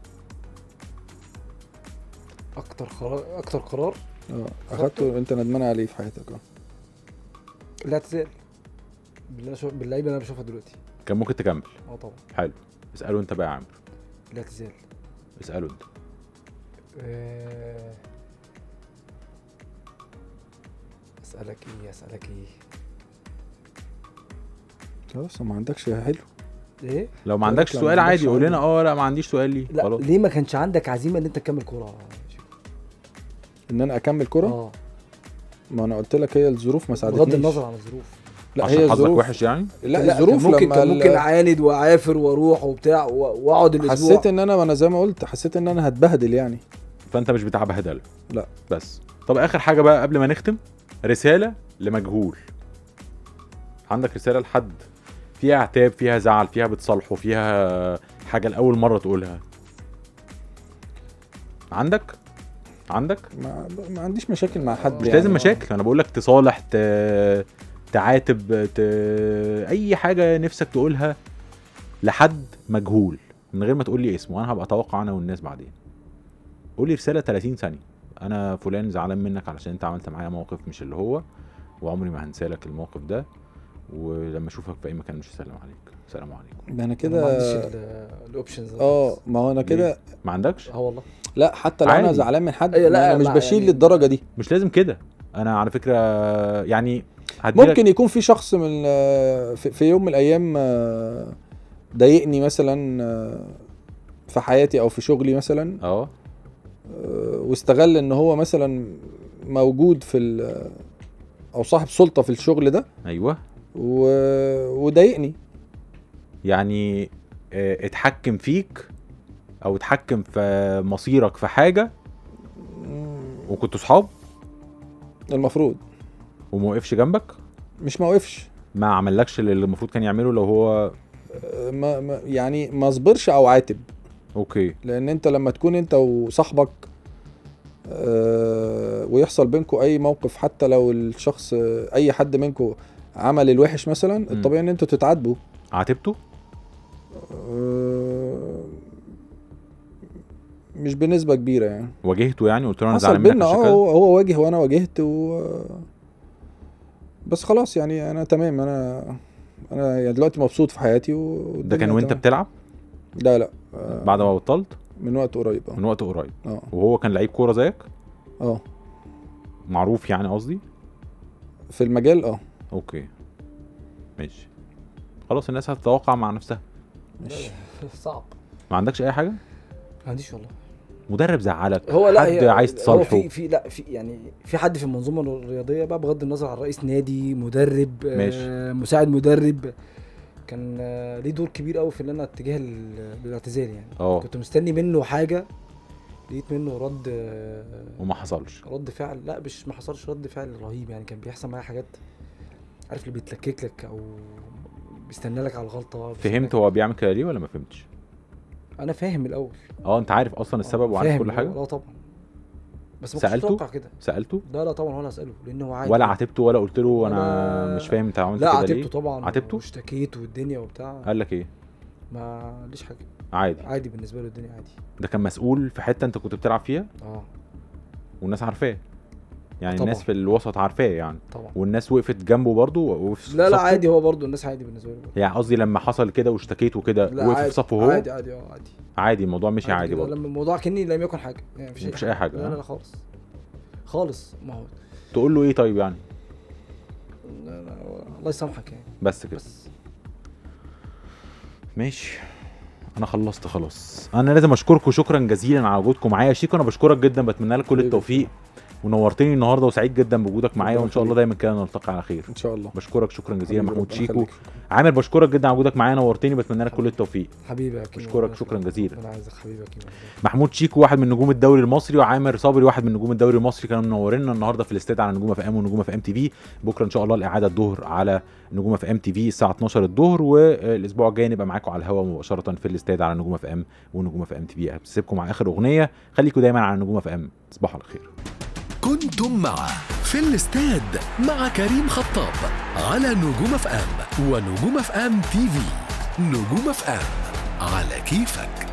اكتر قرار اكتر قرار اه اخدته انت ندمان عليه في حياتك اه الاعتزال باللي انا شوف باللعيبه اللي انا بشوفها دلوقتي كان ممكن تكمل اه طبعا حلو اسالوا انت بقى يا عمرو الاعتزال اسالوا انت آه، اسالك ايه اسالك ايه خلاص ما عندكش حلو ايه لو ما طيب، عندكش لا، سؤال ما عادي عندكش قول لنا عندي. اه لا ما عنديش سؤال ليه لا خلاص ليه ما كانش عندك عزيمه ان انت تكمل كوره ان انا اكمل كرة اه ما انا قلت لك هي الظروف ما ساعدتنيش بغض النظر عن الظروف لا عشان هي حظك الظروف وحش يعني لا, الظروف كان ممكن لما كان ال- ممكن اعاند واعافر واروح وبتاع و- واقعد الاسبوع حسيت ان انا وانا زي ما قلت حسيت ان انا هتبهدل يعني فانت مش بتاع بهدله لا. بس طب اخر حاجه بقى قبل ما نختم رساله لمجهول عندك رساله لحد فيها عتاب فيها زعل فيها بتصالحه فيها حاجه لاول مره تقولها عندك عندك ما, ما عنديش مشاكل مع حد مش يعني. لازم مشاكل انا بقول لك تصالح ت... تعاتب ت... اي حاجه نفسك تقولها لحد مجهول من غير ما تقول لي اسمه انا هبقى اتوقع انا والناس بعدين قول لي رساله 30 ثانيه انا فلان زعلان منك علشان انت عملت معايا موقف مش اللي هو وعمري ما هنسى لك الموقف ده ولما اشوفك في اي مكان مش هسلم عليك سلام عليكم ده انا كده ما عنديش كده ال- الاوبشنز ده اه خالص. ما هو انا كده ما عندكش اه والله لا حتى لو انا عادي. زعلان من حد أيوة، لا، لا انا مش مع- بشيل يعني- للدرجه دي مش لازم كده انا على فكره يعني هديلك- ممكن يكون في شخص من آه، في, في يوم من الايام آه، ضايقني مثلا آه، في حياتي او في شغلي مثلا اه آه، واستغل ان هو مثلا موجود في ال- او صاحب سلطه في الشغل ده ايوه و- وضايقني يعني آه، اتحكم فيك او اتحكم في مصيرك في حاجه وكنتوا صحاب المفروض وما وقفش جنبك مش ما وقفش ما عملكش اللي المفروض كان يعمله لو هو آه، ما ما- يعني ما اصبرش او عاتب اوكي لان انت لما تكون انت وصاحبك آه، ويحصل بينكم اي موقف حتى لو الشخص آه، اي حد منكم عمل الوحش مثلا الطبيعي ان انتوا تتعاتبوا عاتبته آه، مش بنسبه كبيره يعني واجهته يعني قلت له انا حصل زعلان منك بينا اه بالشكل ده؟ هو هو واجه وانا واجهت و بس خلاص يعني انا تمام انا انا يعني دلوقتي مبسوط في حياتي و ده كان وانت بتلعب لا لا آه، بعد ما بطلت من وقت قريب من اه وقت قريب اه وهو كان لعيب كوره زيك اه معروف يعني قصدي في المجال اه اوكي ماشي خلاص الناس هتتوقع مع نفسها ماشي صعب ما عندكش اي حاجه ما عنديش والله مدرب زعلك هو لا حد هي- عايز هو تصالحه في في لا في يعني في حد في المنظومه الرياضيه بقى بغض النظر عن رئيس نادي مدرب ماشي. آه مساعد مدرب كان آه ليه دور كبير قوي في ان انا اتجاه لل- للاعتزال يعني اه كنت مستني منه حاجه لقيت منه رد آه وما حصلش رد فعل لا مش ما حصلش رد فعل رهيب يعني كان بيحصل معايا حاجات عارف اللي بيتلكك لك او بيستنى لك على الغلطه بيستنى فهمت لك- هو بيعمل كده ليه ولا ما فهمتش انا فاهم من الاول اه انت عارف اصلا السبب وعارف فاهم كل من حاجه الأول، اه طبعا بس ما كنتش سألته؟ متوقع كده سالته لا لا طبعا ولا اساله لان هو عادي ولا عاتبته ولا قلت له انا ولا- مش فاهم انت عملت لا كده عاتبته ليه طبعا عاتبته؟ واشتكيت والدنيا وبتاع قال لك ايه ما ليش حاجه عادي عادي بالنسبه له الدنيا عادي ده كان مسؤول في حته انت كنت بتلعب فيها اه والناس عارفاه يعني طبعا. الناس في الوسط عارفاه يعني طبعا والناس وقفت جنبه برضه وقف في لا لا صفه؟ عادي هو برضه الناس عادي بالنسبه له برضه. يعني قصدي لما حصل كده واشتكيت وكده لا وقف في عادي صفه هو عادي عادي اه عادي عادي الموضوع مشي عادي كده، برضه لما الموضوع كاني لم يكن حاجه يعني مفيش مفيش أي حاجة، لا ها؟ لا, لا خالص خالص ما هو تقول له ايه طيب يعني لا لا الله يسامحك يعني بس كده بس ماشي انا خلصت خلاص انا لازم اشكركم شكرا جزيلا على وجودكم معايا شيكو انا بشكرك جدا بتمنى لك كل حبيبي. التوفيق ونورتني النهارده وسعيد جدا بوجودك معايا ربنا وان شاء الله يخليك. دايما كده نلتقي على خير ان شاء الله بشكرك شكرا جزيلا حبيبي، محمود ربنا شيكو يخليك، شكراً. عامر بشكرك جدا على وجودك معانا نورتني بتمنى لك كل التوفيق حبيبي يا كيمو بشكرك ربنا شكراً يخليك. جزيلاً. انا عايزك حبيبي يا كيمو محمود شيكو واحد من نجوم الدوري المصري وعامر صبري واحد من نجوم الدوري المصري كانوا منورينا النهارده في الاستاد على نجوم اف ام ونجوم اف ام تي في بكره ان شاء الله الاعاده الظهر على نجوم اف ام تي في الساعه 12 الظهر والاسبوع الجاي نبقى معاكم على الهواء مباشره في الاستاد على نجوم اف ام ونجوم اف ام تي في هسيبكم مع اخر اغنيه خليكم دايما على نجوم اف ام تصبحوا على خير كنتم مع في الاستاد مع كريم خطاب على نجوم اف ام ونجوم اف ام تي في نجوم اف ام على كيفك